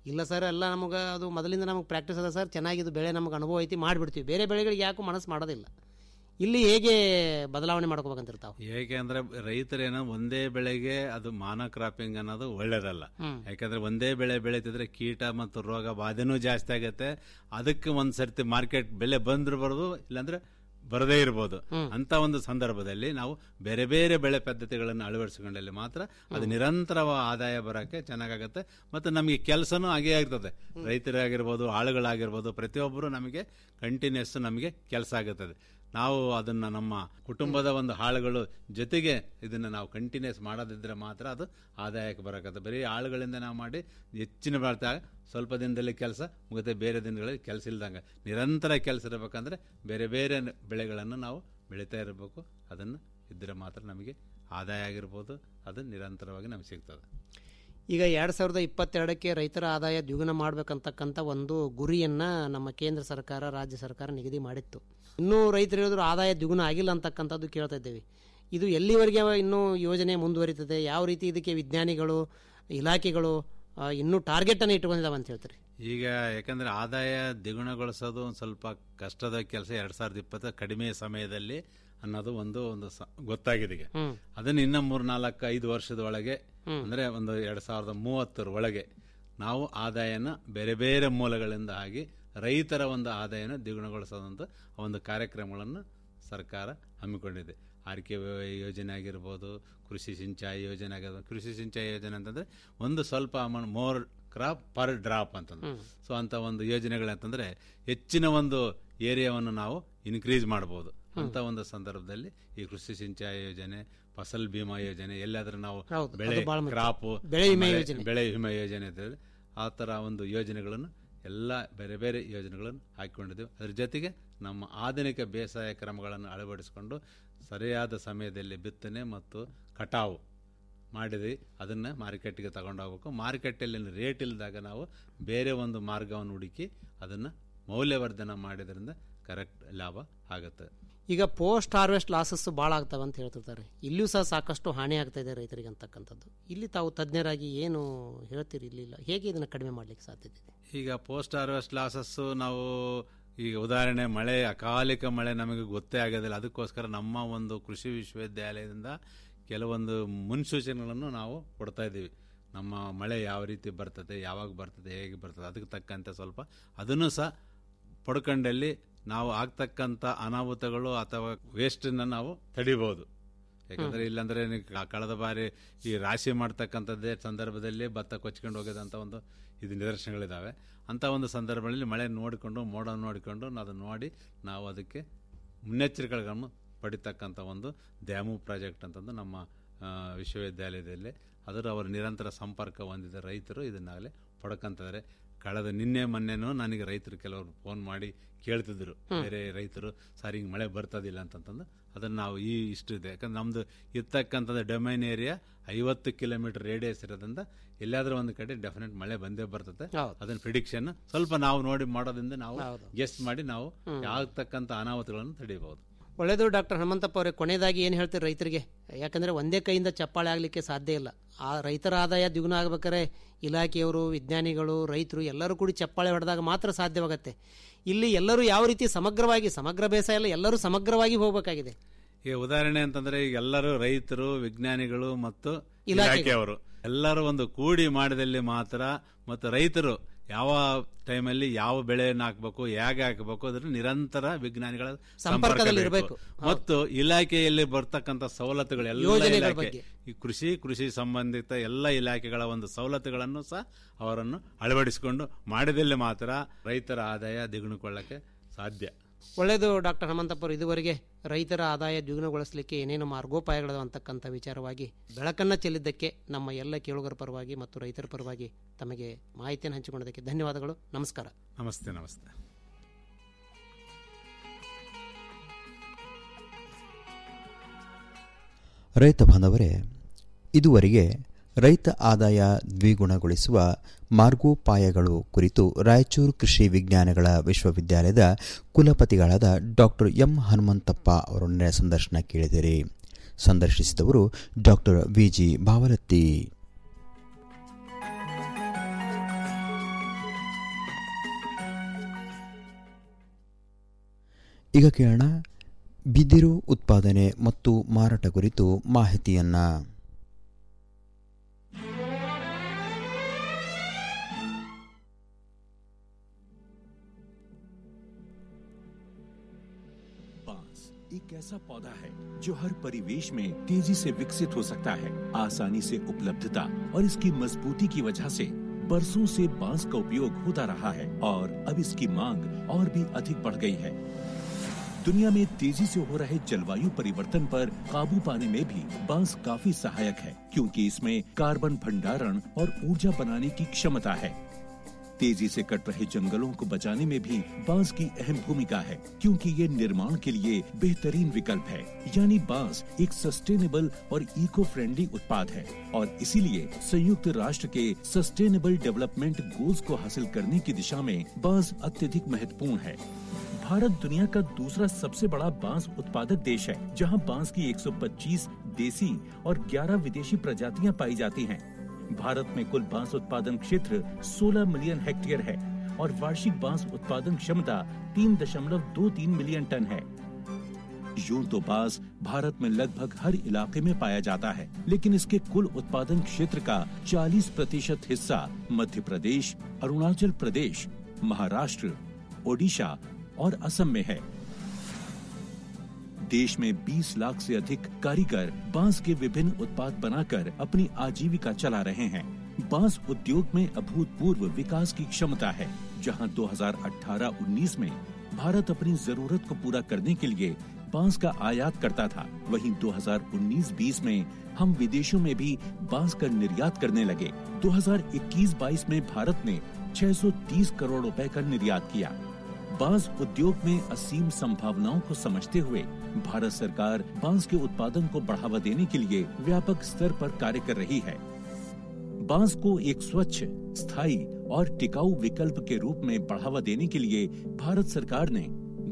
ಇಲ್ಲ ಸರ್ ಎಲ್ಲ ನಮಗೆ ಅದು ಮೊದಲಿಂದ ನಮಗೆ ಪ್ರಾಕ್ಟೀಸ್ ಅದ ಸರ್ ಚೆನ್ನಾಗಿದ್ದು ಬೆಳೆ ನಮಗೆ ಅನುಭವ ಐತಿ ಮಾಡಿಬಿಡ್ತೀವಿ ಬೇರೆ ಬೆಳೆಗಳಿಗೆ ಯಾಕೂ ಮನಸ್ಸು ಮಾಡೋದಿಲ್ಲ ಇಲ್ಲಿ ಹೇಗೆ ಬದಲಾವಣೆ ಮಾಡ್ಕೋಬೇಕಂತಿರ್ತಾವೆ ಏಕೆ ಅಂದ್ರೆ ರೈತರೇನೋ ಒಂದೇ ಬೆಳೆಗೆ ಅದು ಮಾನೋ ಕ್ರಾಪಿಂಗ್ ಅನ್ನೋದು ಒಳ್ಳೇದಲ್ಲ ಹ್ಮ್. ಯಾಕಂದ್ರೆ ಒಂದೇ ಬೆಳೆ ಬೆಳೀತಿದ್ರೆ ಕೀಟ ಮತ್ತು ರೋಗ ಬಾಧೆನೂ ಜಾಸ್ತಿ ಆಗತ್ತೆ ಅದಕ್ಕೆ ಒಂದ್ ಸರ್ತಿ ಮಾರ್ಕೆಟ್ ಬೆಲೆ ಬಂದ್ರು ಬರೋದು ಇಲ್ಲಾಂದ್ರೆ ಬರದೇ ಇರ್ಬೋದು ಅಂತ ಒಂದು ಸಂದರ್ಭದಲ್ಲಿ ನಾವು ಬೇರೆ ಬೇರೆ ಬೆಳೆ ಪದ್ಧತಿಗಳನ್ನು ಅಳವಡಿಸಿಕೊಂಡಲ್ಲಿ ಮಾತ್ರ ಅದು ನಿರಂತರ ಆದಾಯ ಬರಕ್ಕೆ ಚೆನ್ನಾಗಾಗತ್ತೆ ಮತ್ತು ನಮಗೆ ಕೆಲಸನೂ ಹಾಗೇ ಆಗ್ತದೆ ರೈತರಾಗಿರ್ಬೋದು ಆಳುಗಳಾಗಿರ್ಬೋದು ಪ್ರತಿಯೊಬ್ಬರು ನಮಗೆ ಕಂಟಿನ್ಯೂಸ್ ನಮಗೆ ಕೆಲಸ ಆಗುತ್ತದೆ ನಾವು ಅದನ್ನ ನಮ್ಮ ಕುಟುಂಬದ ಒಂದು ಹಾಳುಗಳು ಜೊತೆಗೆ ಇದನ್ನ ನಾವು ಕಂಟಿನ್ಯೂಸ್ ಮಾಡೋದಿದ್ರೆ ಮಾತ್ರ ಅದು ಆದಾಯಕ್ಕೆ ಬರಕತ್ತೆ ಬರೀ ಆಳುಗಳಿಂದ ನಾವು ಮಾಡಿ ಹೆಚ್ಚಿನ ಬರ್ತಾಗ ಸ್ವಲ್ಪ ದಿನದಲ್ಲಿ ಕೆಲಸ ಮುಗುತ್ತೆ ಬೇರೆ ದಿನಗಳಲ್ಲಿ ಕೆಲಸ ಇಲ್ದಂಗೆ ನಿರಂತರ ಕೆಲಸ ಇರಬೇಕಂದ್ರೆ ಬೇರೆ ಬೇರೆ ನ- ಬೆಳೆಗಳನ್ನು ನಾವು ಬೆಳೀತಾ ಇರಬೇಕು ಅದನ್ನು ಇದ್ರೆ ಮಾತ್ರ ನಮಗೆ ಆದಾಯ ಆಗಿರ್ಬೋದು ಅದು ನಿರಂತರವಾಗಿ ನಮಗೆ ಸಿಗ್ತದೆ ಈಗ ಎರಡು ಸಾವಿರದ ಇಪ್ಪತ್ತೆರಡಕ್ಕೆ ರೈತರ ಆದಾಯ ದ್ವಿಗುಣ ಮಾಡಬೇಕಂತಕ್ಕಂಥ ಒಂದು ಗುರಿಯನ್ನು ನಮ್ಮ ಕೇಂದ್ರ ಸರ್ಕಾರ ರಾಜ್ಯ ಸರ್ಕಾರ ನಿಗದಿ ಮಾಡಿತ್ತು ಇನ್ನೂ ರೈತರು ಹೇಳಿದ್ರು ಆದಾಯ ದ್ವಿಗುಣ ಆಗಿಲ್ಲ ಅಂತಕ್ಕಂಥದ್ದು ಕೇಳ್ತಾ ಇದ್ದೇವೆ ಇದು ಎಲ್ಲಿವರೆಗೆ ಇನ್ನೂ ಯೋಜನೆ ಮುಂದುವರಿತದೆ ಯಾವ ರೀತಿ ಇದಕ್ಕೆ ವಿಜ್ಞಾನಿಗಳು ಇಲಾಖೆಗಳು ಆ, ಇನ್ನೂ ಟಾರ್ಗೆಟನ್ನು ಇಟ್ಕೊಂಡಿದ್ದಾವೆ ಅಂತ ಹೇಳ್ತಾರೆ ಈಗ ಯಾಕಂದ್ರೆ ಆದಾಯ ದ್ವಿಗುಣಗೊಳಿಸೋದು ಒಂದು ಸ್ವಲ್ಪ ಕಷ್ಟದ ಕೆಲಸ ಎರಡ್ ಸಾವಿರದ ಇಪ್ಪತ್ತ ಕಡಿಮೆ ಸಮಯದಲ್ಲಿ ಅನ್ನೋದು ಒಂದು ಒಂದು ಸ- ಗೊತ್ತಾಗಿದೆ ಈಗ ಹ್ಮ್. ಅದನ್ನ ಇನ್ನ ಮೂರ್ ನಾಲ್ಕು ಐದು ವರ್ಷದ ಒಳಗೆ ಅಂದ್ರೆ ಒಂದು ಎರಡ್ ಸಾವಿರದ ಮೂವತ್ತರ ಒಳಗೆ ನಾವು ಆದಾಯನ ಬೇರೆ ಬೇರೆ ಮೂಲಗಳಿಂದ ಆಗಿ ರೈತರ ಒಂದು ಆದಾಯನ ದ್ವಿಗುಣಗೊಳಿಸೋದಂತ ಒಂದು ಕಾರ್ಯಕ್ರಮಗಳನ್ನು ಸರ್ಕಾರ ಹಮ್ಮಿಕೊಂಡಿದೆ ಆರ್ ಕೆ ಯೋಜನೆ ಆಗಿರ್ಬೋದು ಕೃಷಿ ಸಿಂಚಾಯಿ ಯೋಜನೆ ಆಗಿರ್ಬೋದು ಕೃಷಿ ಸಿಂಚಾಯಿ ಯೋಜನೆ ಅಂತಂದ್ರೆ ಒಂದು ಸ್ವಲ್ಪ amount more crop per drop ಅಂತಂದ್ರೆ ಸೊ ಅಂತ ಒಂದು ಯೋಜನೆಗಳಂತಂದ್ರೆ ಹೆಚ್ಚಿನ ಒಂದು ಏರಿಯಾವನ್ನು ನಾವು ಇನ್ಕ್ರೀಸ್ ಮಾಡಬಹುದು ಅಂತ ಒಂದು ಸಂದರ್ಭದಲ್ಲಿ ಈ ಕೃಷಿ ಸಿಂಚಾಯಿ ಯೋಜನೆ ಫಸಲ್ ಬಿಮಾ ಯೋಜನೆ ಎಲ್ಲಾದ್ರೂ ನಾವು ಹೌದು, ಅದು ಬೆಳೆ ಬಹಳ ಮುಖ್ಯ. ಕ್ರಾಪ್ ಬೆಳೆ ವಿಮೆ ಯೋಜನೆ. ಬೆಳೆ ವಿಮೆ ಯೋಜನೆ ಇರ್ತದೆ ಆ ತರ ಒಂದು ಯೋಜನೆಗಳನ್ನು ಎಲ್ಲ ಬೇರೆ ಬೇರೆ ಯೋಜನೆಗಳನ್ನು ಹಾಕಿಕೊಂಡಿದ್ದೇವೆ ಅದ್ರ ಜೊತೆಗೆ ನಮ್ಮ ಆಧುನಿಕ ಬೇಸಾಯ ಕ್ರಮಗಳನ್ನು ಅಳವಡಿಸಿಕೊಂಡು ಸರಿಯಾದ ಸಮಯದಲ್ಲಿ ಬಿತ್ತನೆ ಮತ್ತು ಕಟಾವು ಮಾಡಿದ್ವಿ ಅದನ್ನ ಮಾರ್ಕೆಟ್ಗೆ ತಗೊಂಡು ಹೋಗ್ಬೇಕು ಮಾರುಕಟ್ಟೆಯಲ್ಲಿ ರೇಟ್ ಇಲ್ದಾಗ ನಾವು ಬೇರೆ ಒಂದು ಮಾರ್ಗವನ್ನು ಹುಡುಕಿ ಅದನ್ನ ಮೌಲ್ಯವರ್ಧನ ಮಾಡಿದ್ರಿಂದ ಕರೆಕ್ಟ್ ಲಾಭ ಆಗುತ್ತೆ ಈಗ ಪೋಸ್ಟ್ ಹಾರ್ವೆಸ್ಟ್ ಲಾಸಸ್ ಭಾಳ ಆಗ್ತವೆ ಅಂತ ಹೇಳ್ತಿರ್ತಾರೆ ಇಲ್ಲಿಯೂ ಸಹ ಸಾಕಷ್ಟು ಹಾನಿ ಆಗ್ತಾ ಇದೆ ರೈತರಿಗೆ ಅಂತಕ್ಕಂಥದ್ದು ಇಲ್ಲಿ ತಾವು ತಜ್ಞರಾಗಿ ಏನು ಹೇಳ್ತೀರಿ ಇಲ್ಲಿ ಇಲ್ಲ ಹೇಗೆ ಇದನ್ನು ಕಡಿಮೆ ಮಾಡಲಿಕ್ಕೆ ಸಾಧ್ಯತೆ ಇದೆ ಈಗ ಪೋಸ್ಟ್ ಹಾರ್ವೆಸ್ಟ್ ಲಾಸಸ್ ನಾವು ಈಗ ಉದಾಹರಣೆ ಮಳೆ ಅಕಾಲಿಕ ಮಳೆ ನಮಗೆ ಗೊತ್ತೇ ಆಗೋದಿಲ್ಲ ಅದಕ್ಕೋಸ್ಕರ ನಮ್ಮ ಒಂದು ಕೃಷಿ ವಿಶ್ವವಿದ್ಯಾಲಯದಿಂದ ಕೆಲವೊಂದು ಮುನ್ಸೂಚನೆಗಳನ್ನು ನಾವು ಕೊಡ್ತಾ ಇದ್ದೀವಿ ನಮ್ಮ ಮಳೆ ಯಾವ ರೀತಿ ಬರ್ತದೆ ಯಾವಾಗ ಬರ್ತದೆ ಹೇಗೆ ಬರ್ತದೆ ಅದಕ್ಕೆ ತಕ್ಕಂತೆ ಸ್ವಲ್ಪ ಅದನ್ನು ಸಹ ಪಡ್ಕೊಂಡಲ್ಲಿ ನಾವು ಆಗ್ತಕ್ಕಂಥ ಅನಾಹುತಗಳು ಅಥವಾ ವೇಸ್ಟನ್ನ ನಾವು ತಡಿಬಹುದು ಯಾಕಂದ್ರೆ ಇಲ್ಲಾಂದ್ರೆ ನೀವು ಕ- ಕಳೆದ ಬಾರಿ ಈ ರಾಶಿ ಮಾಡ್ತಕ್ಕಂಥದ್ದೇ ಸಂದರ್ಭದಲ್ಲಿ ಭತ್ತ ಕೊಚ್ಕೊಂಡು ಹೋಗೋದಂತ ಒಂದು ಇದು ನಿದರ್ಶನಗಳಿದಾವೆ ಅಂತ ಒಂದು ಸಂದರ್ಭದಲ್ಲಿ ಮಳೆ ನೋಡಿಕೊಂಡು ಮೋಡ ನೋಡಿಕೊಂಡು ಅದನ್ನು ನೋಡಿ ನಾವು ಅದಕ್ಕೆ ಮುನ್ನೆಚ್ಚರಿಕೆಗಳನ್ನು ಪಡಿತಕ್ಕಂಥ ಒಂದು ಡ್ಯಾಮು ಪ್ರಾಜೆಕ್ಟ್ ಅಂತಂದು ನಮ್ಮ ಆ, ವಿಶ್ವವಿದ್ಯಾಲಯದಲ್ಲಿ ಅದರ ಅವರ ನಿರಂತರ ಸಂಪರ್ಕ ಹೊಂದಿದ ರೈತರು ಇದನ್ನಾಗಲೇ ಪಡ್ಕೊಂತಿದ್ದಾರೆ ಕಳೆದ ನಿನ್ನೆ ಮೊನ್ನೆನೂ ನನಗೆ ರೈತರು ಕೆಲವರು ಫೋನ್ ಮಾಡಿ ಕೇಳ್ತಿದ್ರು ಬೇರೆ ರೈತರು ಸರ್ ಹಿಂಗೆ ಮಳೆ ಬರ್ತದಿಲ್ಲ ಅಂತಂತಂದು ಅದನ್ನ ನಾವು ಈ ಇಷ್ಟು ಇದೆ ಯಾಕಂದ್ರೆ ನಮ್ದು ಇರ್ತಕ್ಕಂಥದ್ದು ಡೊಮೈನ್ ಏರಿಯಾ ಐವತ್ತು ಕಿಲೋಮೀಟರ್ ರೇಡಿಯಸ್ ಇರೋದ್ರಿಂದ ಎಲ್ಲಾದ್ರೂ ಒಂದು ಕಡೆ ಡೆಫಿನೆಟ್ ಮಳೆ ಬಂದೇ ಬರ್ತದೆ ಹೌದು. ಅದನ್ನ ಪ್ರಿಡಿಕ್ಷನ್ ಸ್ವಲ್ಪ ನಾವು ನೋಡಿ ಮಾಡೋದ್ರಿಂದ ನಾವು ಹೌದು. ಗೆಸ್ಟ್ ಮಾಡಿ ನಾವು ಆಗ್ತಕ್ಕಂಥ ಅನಾಹುತಗಳನ್ನು ತಡೆಯಬಹುದು ಒಳ್ಳೆಯದು ಡಾಕ್ಟರ್ ಹನುಮಂತಪ್ಪ ಅವರೇ ಕೊನೆಯದಾಗಿ ಏನು ಹೇಳ್ತೀರಿ ರೈತರಿಗೆ ಯಾಕಂದರೆ ಒಂದೇ ಕೈಯಿಂದ ಚಪ್ಪಾಳೆ ಆಗಲಿಕ್ಕೆ ಸಾಧ್ಯ ಇಲ್ಲ ಆ ರೈತರ ಆದಾಯ ದ್ವಿಗುಣ ಆಗ್ಬೇಕಾದ್ರೆ ಇಲಾಖೆಯವರು ವಿಜ್ಞಾನಿಗಳು ರೈತರು ಎಲ್ಲರೂ ಕೂಡಿ ಚಪ್ಪಾಳೆ ಹೊಡೆದಾಗ ಮಾತ್ರ ಸಾಧ್ಯವಾಗತ್ತೆ ಇಲ್ಲಿ ಎಲ್ಲರೂ ಯಾವ ರೀತಿ ಸಮಗ್ರವಾಗಿ ಸಮಗ್ರ ಬೇಸಾಯ ಎಲ್ಲ ಎಲ್ಲರೂ ಸಮಗ್ರವಾಗಿ ಹೋಗಬೇಕಾಗಿದೆ ಈಗ ಉದಾಹರಣೆ ಅಂತಂದ್ರೆ ಈಗ ಎಲ್ಲರೂ ರೈತರು ವಿಜ್ಞಾನಿಗಳು ಮತ್ತು ಇಲಾಖೆಗಳು. ಇಲಾಖೆಯವರು ಎಲ್ಲರೂ ಒಂದು ಕೂಡಿ ಮಾಡಿದಲ್ಲಿ ಮಾತ್ರ ಮತ್ತು ರೈತರು ಯಾವ ಟೈಮಲ್ಲಿ ಯಾವ ಬೆಳೆಯನ್ನು ಹಾಕಬೇಕು ಹೇಗೆ ಹಾಕಬೇಕು ಅದ್ರ ನಿರಂತರ ವಿಜ್ಞಾನಿಗಳ ಸಂಪರ್ಕದಲ್ಲಿ ಸಂಪರ್ಕ ಬೇಕು. ಇರ್ಬೇಕು. ಮತ್ತು ಇಲಾಖೆಯಲ್ಲಿ ಬರ್ತಕ್ಕಂಥ ಸವಲತ್ತುಗಳು ಎಲ್ಲ ಯೋಜನೆಗಳ ಇಲಾಖೆ ಬಗ್ಗೆ. ಈ ಕೃಷಿ ಕೃಷಿ ಸಂಬಂಧಿತ ಎಲ್ಲ ಇಲಾಖೆಗಳ ಒಂದು ಸವಲತ್ತುಗಳನ್ನು ಸಹ ಅವರನ್ನು ಅಳವಡಿಸಿಕೊಂಡು ಮಾಡಿದಲ್ಲಿ ಮಾತ್ರ ರೈತರ ಆದಾಯ ದ್ವಿಗುಣಗೊಳ್ಳಕ್ಕೆ ಸಾಧ್ಯ ಒಳ್ಳೆಯದು ಡಾಕ್ಟರ್ ಹನುಮಂತಪ್ಪ ಅವರು ಇದುವರೆಗೆ ರೈತರ ಆದಾಯ ದ್ವಿಗುಣಗೊಳಿಸಲಿಕ್ಕೆ ಏನೇನು ಮಾರ್ಗೋಪಾಯಗಳು ಅಂತಕ್ಕಂಥ ವಿಚಾರವಾಗಿ ಬೆಳಕನ್ನು ಚೆಲ್ಲಿದ್ದಕ್ಕೆ ನಮ್ಮ ಎಲ್ಲ ಕೇಳುಗರ ಪರವಾಗಿ ಮತ್ತು ರೈತರ ಪರವಾಗಿ ತಮಗೆ ಮಾಹಿತಿಯನ್ನು ಹಂಚಿಕೊಂಡದಕ್ಕೆ ಧನ್ಯವಾದಗಳು ನಮಸ್ಕಾರ ನಮಸ್ತೆ ನಮಸ್ತೆ ರೈತ ಬಾಂಧವರೇ ಇದುವರೆಗೆ ರೈತ ಆದಾಯ ದ್ವಿಗುಣಗೊಳಿಸುವ ಮಾರ್ಗೋಪಾಯಗಳು ಕುರಿತು ರಾಯಚೂರು ಕೃಷಿ ವಿಜ್ಞಾನಗಳ ವಿಶ್ವವಿದ್ಯಾಲಯದ ಕುಲಪತಿಗಳಾದ ಡಾಕ್ಟರ್ ಎಂ ಹನುಮಂತಪ್ಪ ಅವರೊಂದಿಗೆ ಸಂದರ್ಶನ ಕೇಳಿದಿರಿ ಸಂದರ್ಶಿಸಿದವರು ಡಾಕ್ಟರ್ ವಿಜಿ ಭಾವಲತ್ತಿ ಈಗ ಕೇಳೋಣ ಬಿದಿರು ಉತ್ಪಾದನೆ ಮತ್ತು ಮಾರಾಟ ಕುರಿತು ಮಾಹಿತಿಯನ್ನ बांस एक ऐसा पौधा है जो हर परिवेश में तेजी से विकसित हो सकता है आसानी से उपलब्धता और इसकी मजबूती की वजह से बरसों से बांस का उपयोग होता रहा है और अब इसकी मांग और भी अधिक बढ़ गई है दुनिया में तेजी से हो रहे जलवायु परिवर्तन पर काबू पाने में भी बांस काफी सहायक है क्योंकि इसमें कार्बन भंडारण और ऊर्जा बनाने की क्षमता है तेजी से कट रहे जंगलों को बचाने में भी बांस की अहम भूमिका है क्योंकि ये निर्माण के लिए बेहतरीन विकल्प है यानी बांस एक सस्टेनेबल और इको फ्रेंडली उत्पाद है और इसीलिए संयुक्त राष्ट्र के सस्टेनेबल डेवलपमेंट गोल्स को हासिल करने की दिशा में बांस अत्यधिक महत्वपूर्ण है भारत दुनिया का दूसरा सबसे बड़ा बांस उत्पादक देश है जहां बांस की 125 देसी और 11 विदेशी प्रजातियां पाई जाती हैं। भारत में कुल बांस उत्पादन क्षेत्र 16 मिलियन हेक्टेयर है और वार्षिक बांस उत्पादन क्षमता 3.23 मिलियन टन है यूं तो बांस भारत में लगभग हर इलाके में पाया जाता है लेकिन इसके कुल उत्पादन क्षेत्र का 40 प्रतिशत हिस्सा मध्य प्रदेश अरुणाचल प्रदेश महाराष्ट्र ओडिशा और असम में है देश में 20 लाख से अधिक कारीगर बांस के विभिन्न उत्पाद बनाकर अपनी आजीविका चला रहे हैं बांस उद्योग में अभूतपूर्व विकास की क्षमता है जहां 2018-19 में भारत अपनी जरूरत को पूरा करने के लिए बांस का आयात करता था वहीं 2019-20 में हम विदेशों में भी बांस का निर्यात करने लगे 2021-22 में भारत ने 630 करोड़ रुपए का निर्यात किया बांस उद्योग में असीम संभावनाओं को समझते हुए भारत सरकार बांस के उत्पादन को बढ़ावा देने के लिए व्यापक स्तर पर कार्य कर रही है बांस को एक स्वच्छ स्थायी और टिकाऊ विकल्प के रूप में बढ़ावा देने के लिए भारत सरकार ने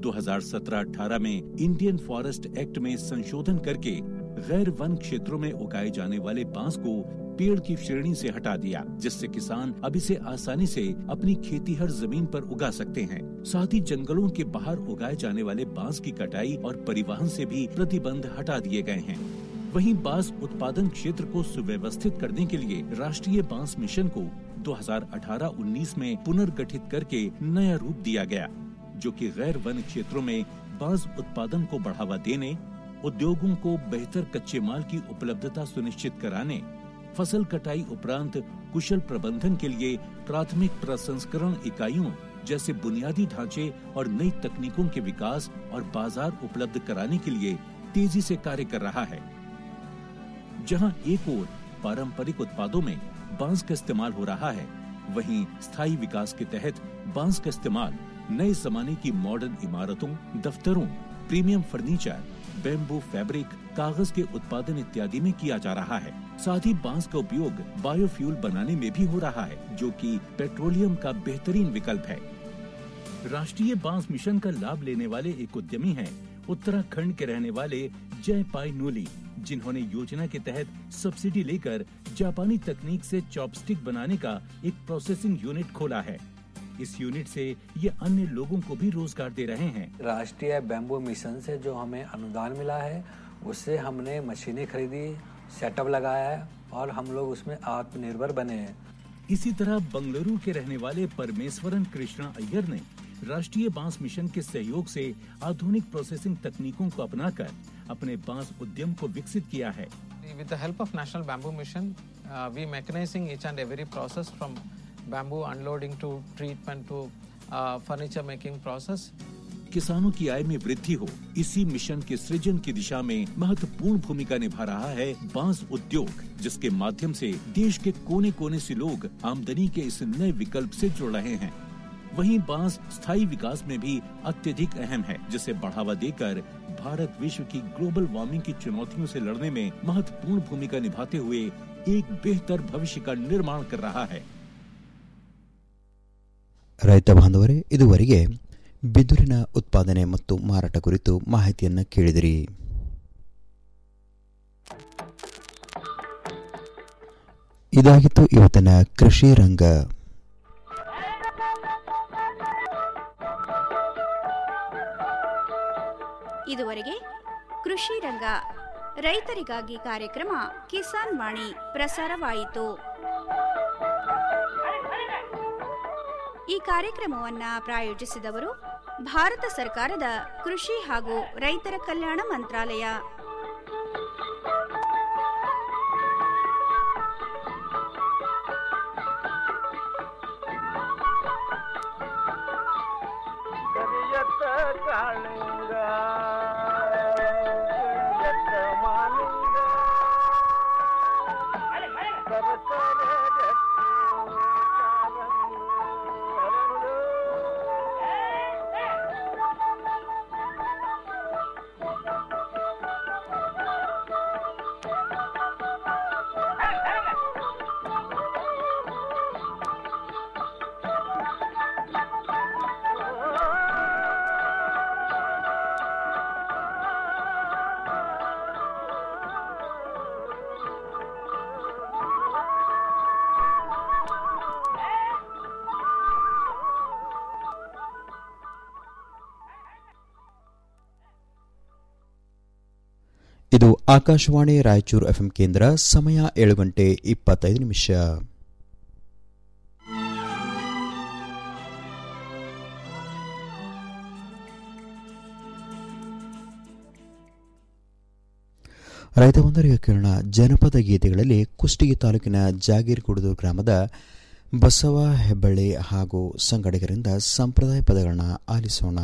2017-18 में इंडियन फॉरेस्ट एक्ट में संशोधन करके गैर वन क्षेत्रों में उगाए जाने वाले बांस को पेड़ की श्रेणी से हटा दिया जिससे किसान अब इसे आसानी से अपनी खेती हर जमीन पर उगा सकते हैं साथ ही जंगलों के बाहर उगाए जाने वाले बांस की कटाई और परिवहन से भी प्रतिबंध हटा दिए गए हैं वहीं बांस उत्पादन क्षेत्र को सुव्यवस्थित करने के लिए राष्ट्रीय बांस मिशन को 2018-19 में पुनर्गठित करके नया रूप दिया गया जो कि गैर वन क्षेत्रों में बांस उत्पादन को बढ़ावा देने उद्योगों को बेहतर कच्चे माल की उपलब्धता सुनिश्चित कराने फसल कटाई उपरांत कुशल प्रबंधन के लिए प्राथमिक प्रसंस्करण इकाइयों जैसे बुनियादी ढांचे और नई तकनीकों के विकास और बाजार उपलब्ध कराने के लिए तेजी से कार्य कर रहा है जहां एक ओर पारंपरिक उत्पादों में बांस का इस्तेमाल हो रहा है वहीं स्थायी विकास के तहत बांस का इस्तेमाल नए जमाने की मॉडर्न इमारतों दफ्तरों प्रीमियम फर्नीचर बेम्बू फैब्रिक कागज के उत्पादन इत्यादि में किया जा रहा है साथ ही बांस का उपयोग बायोफ्यूल बनाने में भी हो रहा है जो कि पेट्रोलियम का बेहतरीन विकल्प है राष्ट्रीय बांस मिशन का लाभ लेने वाले एक उद्यमी हैं उत्तराखंड के रहने वाले जय पाई नूली जिन्होंने योजना के तहत सब्सिडी लेकर जापानी तकनीक से चॉपस्टिक बनाने का एक प्रोसेसिंग यूनिट खोला है इस यूनिट से ये अन्य लोगों को भी रोजगार दे रहे हैं राष्ट्रीय बैम्बू मिशन से जो हमें अनुदान मिला है उससे हमने मशीनें खरीदी सेटअप लगाया है और हम लोग उसमें आत्मनिर्भर बने हैं इसी तरह बंगलुरु के रहने वाले परमेश्वरन कृष्णा अय्यर ने राष्ट्रीय बांस मिशन के सहयोग से आधुनिक प्रोसेसिंग तकनीकों को अपनाकर अपने बांस उद्यम को विकसित किया है With the help of National Bamboo Mission, uh, we mechanizing each and every process from bamboo unloading to treatment to uh, furniture making process. किसानों की आय में वृद्धि हो इसी मिशन के सृजन की दिशा में महत्वपूर्ण भूमिका निभा रहा है बांस उद्योग जिसके माध्यम से देश के कोने कोने से लोग आमदनी के इस नए विकल्प से जुड़ रहे हैं वहीं बांस स्थायी विकास में भी अत्यधिक अहम है जिसे बढ़ावा देकर भारत विश्व की ग्लोबल वार्मिंग की चुनौतियों से लड़ने में महत्वपूर्ण भूमिका निभाते हुए एक बेहतर भविष्य का निर्माण कर रहा है ರೈತ ಬಾಂಧವರೇ ಇದುವರೆಗೆ ಬಿದುರಿನ ಉತ್ಪಾದನೆ ಮತ್ತು ಮಾರಾಟ ಕುರಿತು ಮಾಹಿತಿಯನ್ನು ಕೇಳಿದಿರಿ ಇದಾಗಿತ್ತು ಇವತ್ತಿನ ಕೃಷಿ ರಂಗ ರೈತರಿಗಾಗಿ ಕಾರ್ಯಕ್ರಮ ಕಿಸಾನ್ ವಾಣಿ ಪ್ರಸಾರವಾಯಿತು ಈ ಕಾರ್ಯಕ್ರಮವನ್ನ ಪ್ರಾಯೋಜಿಸಿದವರು ಭಾರತ ಸರ್ಕಾರದ ಕೃಷಿ ಹಾಗೂ ರೈತರ ಕಲ್ಯಾಣ ಮಂತ್ರಾಲಯ ಕರಿಯತ್ತ ಕಾಳಿಂಗ ಕರಿಯತ್ತ ಮಾಲಿಂಗ ಸರಸರ ಜಟ್ಟಿ ಕಾಲಂಗ ಹರಳು. ಇದು ಆಕಾಶವಾಣಿ ರಾಯಚೂರು ಎಫ್ಎಂ ಕೇಂದ್ರ ಸಮಯ ಏಳು ಗಂಟೆ ಇಪ್ಪತ್ತೈದು ನಿಮಿಷ ರೈತ ಬಂದರಿಗೆ ಕೇಳೋಣ ಜನಪದ ಗೀತೆಗಳಲ್ಲಿ ಕುಷ್ಟಗಿ ತಾಲೂಕಿನ ಜಾಗೀರ್ಗುಡದು ಗ್ರಾಮದ ಬಸವ ಹೆಬ್ಬಳ್ಳಿ ಹಾಗೂ ಸಂಗಡಿಗರಿಂದ ಸಂಪ್ರದಾಯ ಪದಗಳನ್ನ ಆಲಿಸೋಣ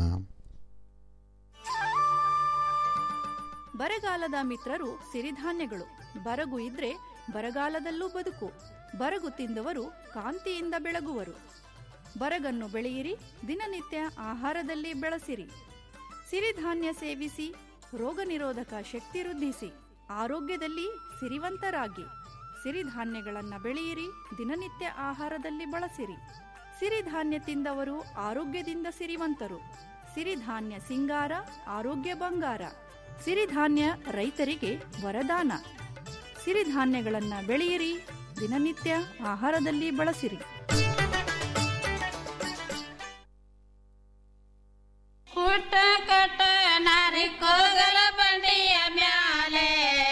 ಬರಗಾಲದ ಮಿತ್ರರು ಸಿರಿಧಾನ್ಯಗಳು ಬರಗು ಇದ್ರೆ ಬರಗಾಲದಲ್ಲೂ ಬದುಕು ಬರಗು ತಿಂದವರು ಕಾಂತಿಯಿಂದ ಬೆಳಗುವರು ಬರಗನ್ನು ಬೆಳೆಯಿರಿ ದಿನನಿತ್ಯ ಆಹಾರದಲ್ಲಿ ಬೆಳೆಸಿರಿ ಸಿರಿಧಾನ್ಯ ಸೇವಿಸಿ ರೋಗ ನಿರೋಧಕ ಶಕ್ತಿ ವೃದ್ಧಿಸಿ ಆರೋಗ್ಯದಲ್ಲಿ ಸಿರಿವಂತರಾಗಿ ಸಿರಿಧಾನ್ಯಗಳನ್ನು ಬೆಳೆಯಿರಿ ದಿನನಿತ್ಯ ಆಹಾರದಲ್ಲಿ ಬಳಸಿರಿ ಸಿರಿಧಾನ್ಯ ತಿಂದವರು ಆರೋಗ್ಯದಿಂದ ಸಿರಿವಂತರು ಸಿರಿಧಾನ್ಯ ಸಿಂಗಾರ ಆರೋಗ್ಯ ಬಂಗಾರ ಸಿರಿಧಾನ್ಯ ರೈತರಿಗೆ ವರದಾನ ಸಿರಿಧಾನ್ಯಗಳನ್ನು ಬೆಳೆಯಿರಿ ದಿನನಿತ್ಯ ಆಹಾರದಲ್ಲಿ ಬಳಸಿರಿ ಹುಟ್ಟ ಕಟ್ಟ ನಾರಿ ಕೋಗಲ ಬಂಡಿಯ ಮ್ಯಾಲೆ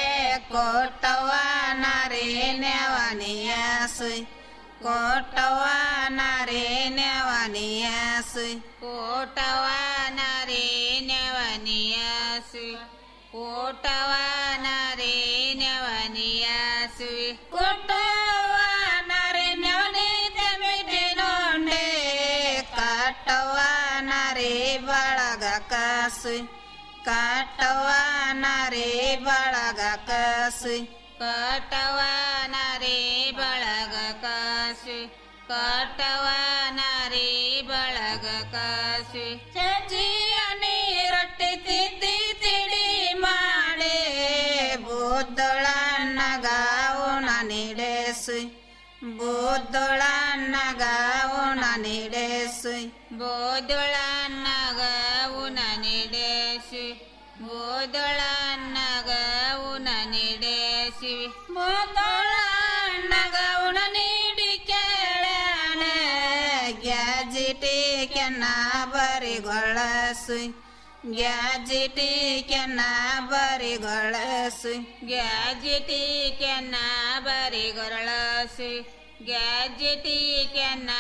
ಕೋಟವ ನಾರಿ ನೆವನಿಯ ಸುಯ್ ಕೋಟವ ನಾರಿ ನೆವನಿಯ ಸುಯ್ ಕೋಟವ ನಾರಿ ನೆವನಿಯ ಸುಯ್ ಕೋಟವ ನಾರಿ ನೆವನಿಯ ಸುಯ್ ಕೋಟವ ನಾರಿ ನೆವನಿ ತೆಮಿಟಿ ನೋಂಡೆ ಕಾಟವ ನಾರಿ ಬಳಗ ಕಸುಯ್ ಕಾಟವ ನಾರಿ ಬಳಗ ಕಸುಯ್ ಕಾಟವ ನಾರಿ ಬಳಗ ಕಸುಯ್ ಕಾಟವ ನಾರಿ ಬಳಗ ಕಸುಯ್ ಚಜಿಯ ನೀರೊಟ್ಟಿ ತಿದ್ದಿ ತಿಡಿ ಮಾಡಿ ಬುದ್ಧಳನ್ನಗ ಉಣ ನೀಡೆಸುಯ್ ಬೋದೊಳನ್ನಗ ಉಣ ನೀಡೆಸುಯ್ ಬೋದೊಳನ್ನಗ ಉಣ ನೀಡೆಸಿ ಬೋದೊಳನ್ನಗ ಉಣ ನೀಡೆಸಿ ಬೋದೊಳನ್ನಗ ಉಣ ನೀಡಿ ಕೇಳನೆ ಗ್ಯಾಜಿಟಿ ಕೆನ್ನ ಬರಿಗೊಳಸುಯ್ ಗ್ಯಾಜಿಟಿ ಕೆನ್ನ ಬರಿಗೊಳಸುಯ್ ಗ್ಯಾಜಿಟಿ ಕೆನ್ನ ಬರಿಗೊರಳಸುಯ್ ಗ್ಯಾಜಿಟಿ ಕೆನ್ನ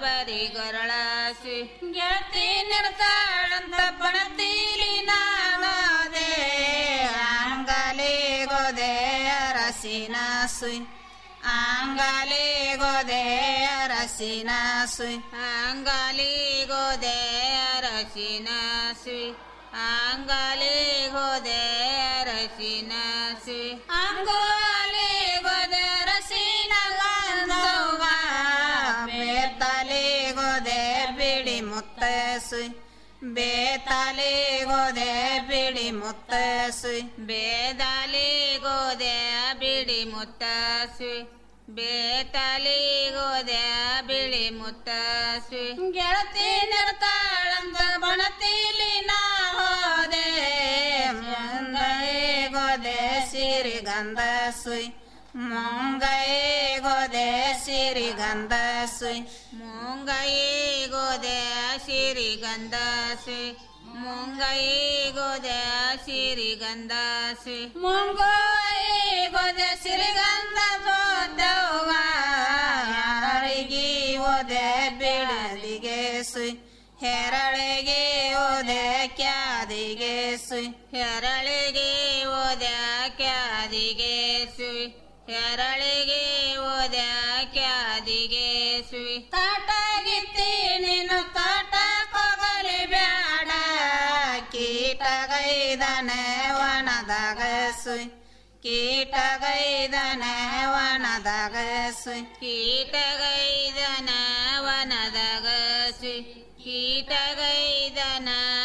ಬರಿಗೊರಳಸುಯ್ ಗೆಳತಿ ನಿರ್ತಾಳಂತ ಪಣತೀಲಿ ನಾನೋದೆ ಅಂಗಲಿ ಗೋದೆ ಅರಸಿನ ಸುಯ್ ಅಂಗಾಲಿ ಗೋದೆ ಅರಸಿನ ಸುಯ್ ಅಂಗಾಲಿ ಗೋದೆ ಅರಸಿನ ಸುಯ್ ಅಂಗಾಲಿ ಗೋದೆ ಅರಸಿನ ಸುಯ್ ಅಂಗಾಲಿ ಗೋದೆ ಅರಸಿನ ಗಂಧವ ಬೇತಾಲಿ ಗೋದೆ ಬಿಡಿ ಮುತ್ತ ಸುಯ್ ಬೇತಾಲಿ ಗೋದೆ ಬಿಡಿ ಮುತ್ತ ಸುಯ್ ಬೇದಾಲಿ ಗೋದೆ ಬಿಡಿ ಮುತ್ತ ಸುಯ್ ಬೇತಾಲಿ ಗೋದೆ ಬಿಳಿ ಮುತ್ತ ಸುಯ್ ಗೆಳತಿ ನಿರ್ತಾಳಂತ ಬಣತಿಲಿ ನಾ ಹೋದೆ ಮುಂಗೈ ಗೋದೆ ಸಿರಿ ಗಂಧ ಸುಯ್ ಮುಂಗೈ ಗೋದೆ ಸಿರಿ ಗಂಧ ಸುಯ್ ಮುಂಗೈ ಗೋದೆ ಸಿರಿ ಗಂಧ ಸುಯ್ ಮುಂಗೈ ಗೋದೆ ಸಿರಿಗಂಧ ಸುಯ್ ಮುಂಗೈ ಗೋದೆ ಸಿರಿಗಂಧ ಜೋತವ್ವ ಯಾರಿಗೆ ಓದೆ ಬಿಡದಿಗೆ ಸುಯ್ ಹೆರಳಿಗೆ ಓದೆ ಕ್ಯಾದಿಗೆ ಸುಯ್ ಹೆರಳಿಗೆ ಓದೆ ಕ್ಯಾದಿಗೆ ಸುಯ್ ಹೆರಳಿಗೆ ಓದೆ ಕ್ಯಾದಿಗೆ ಸುಯ್ ತಾಟಾಗಿತ್ತಿ ನೀನು ತಾಟ ಕೊಗಲಿ ಬ್ಯಾಡ ಕೀಟಗೈದನೆ ವನದಾಗ ಸುಯ್ ಕೀಟಗೈದನ ವನದಾಗ ಸುಯ್ ಕೀಟಗೈದನ ವನದಾಗ ಸುಯ್ ಕೀಟಗೈದನ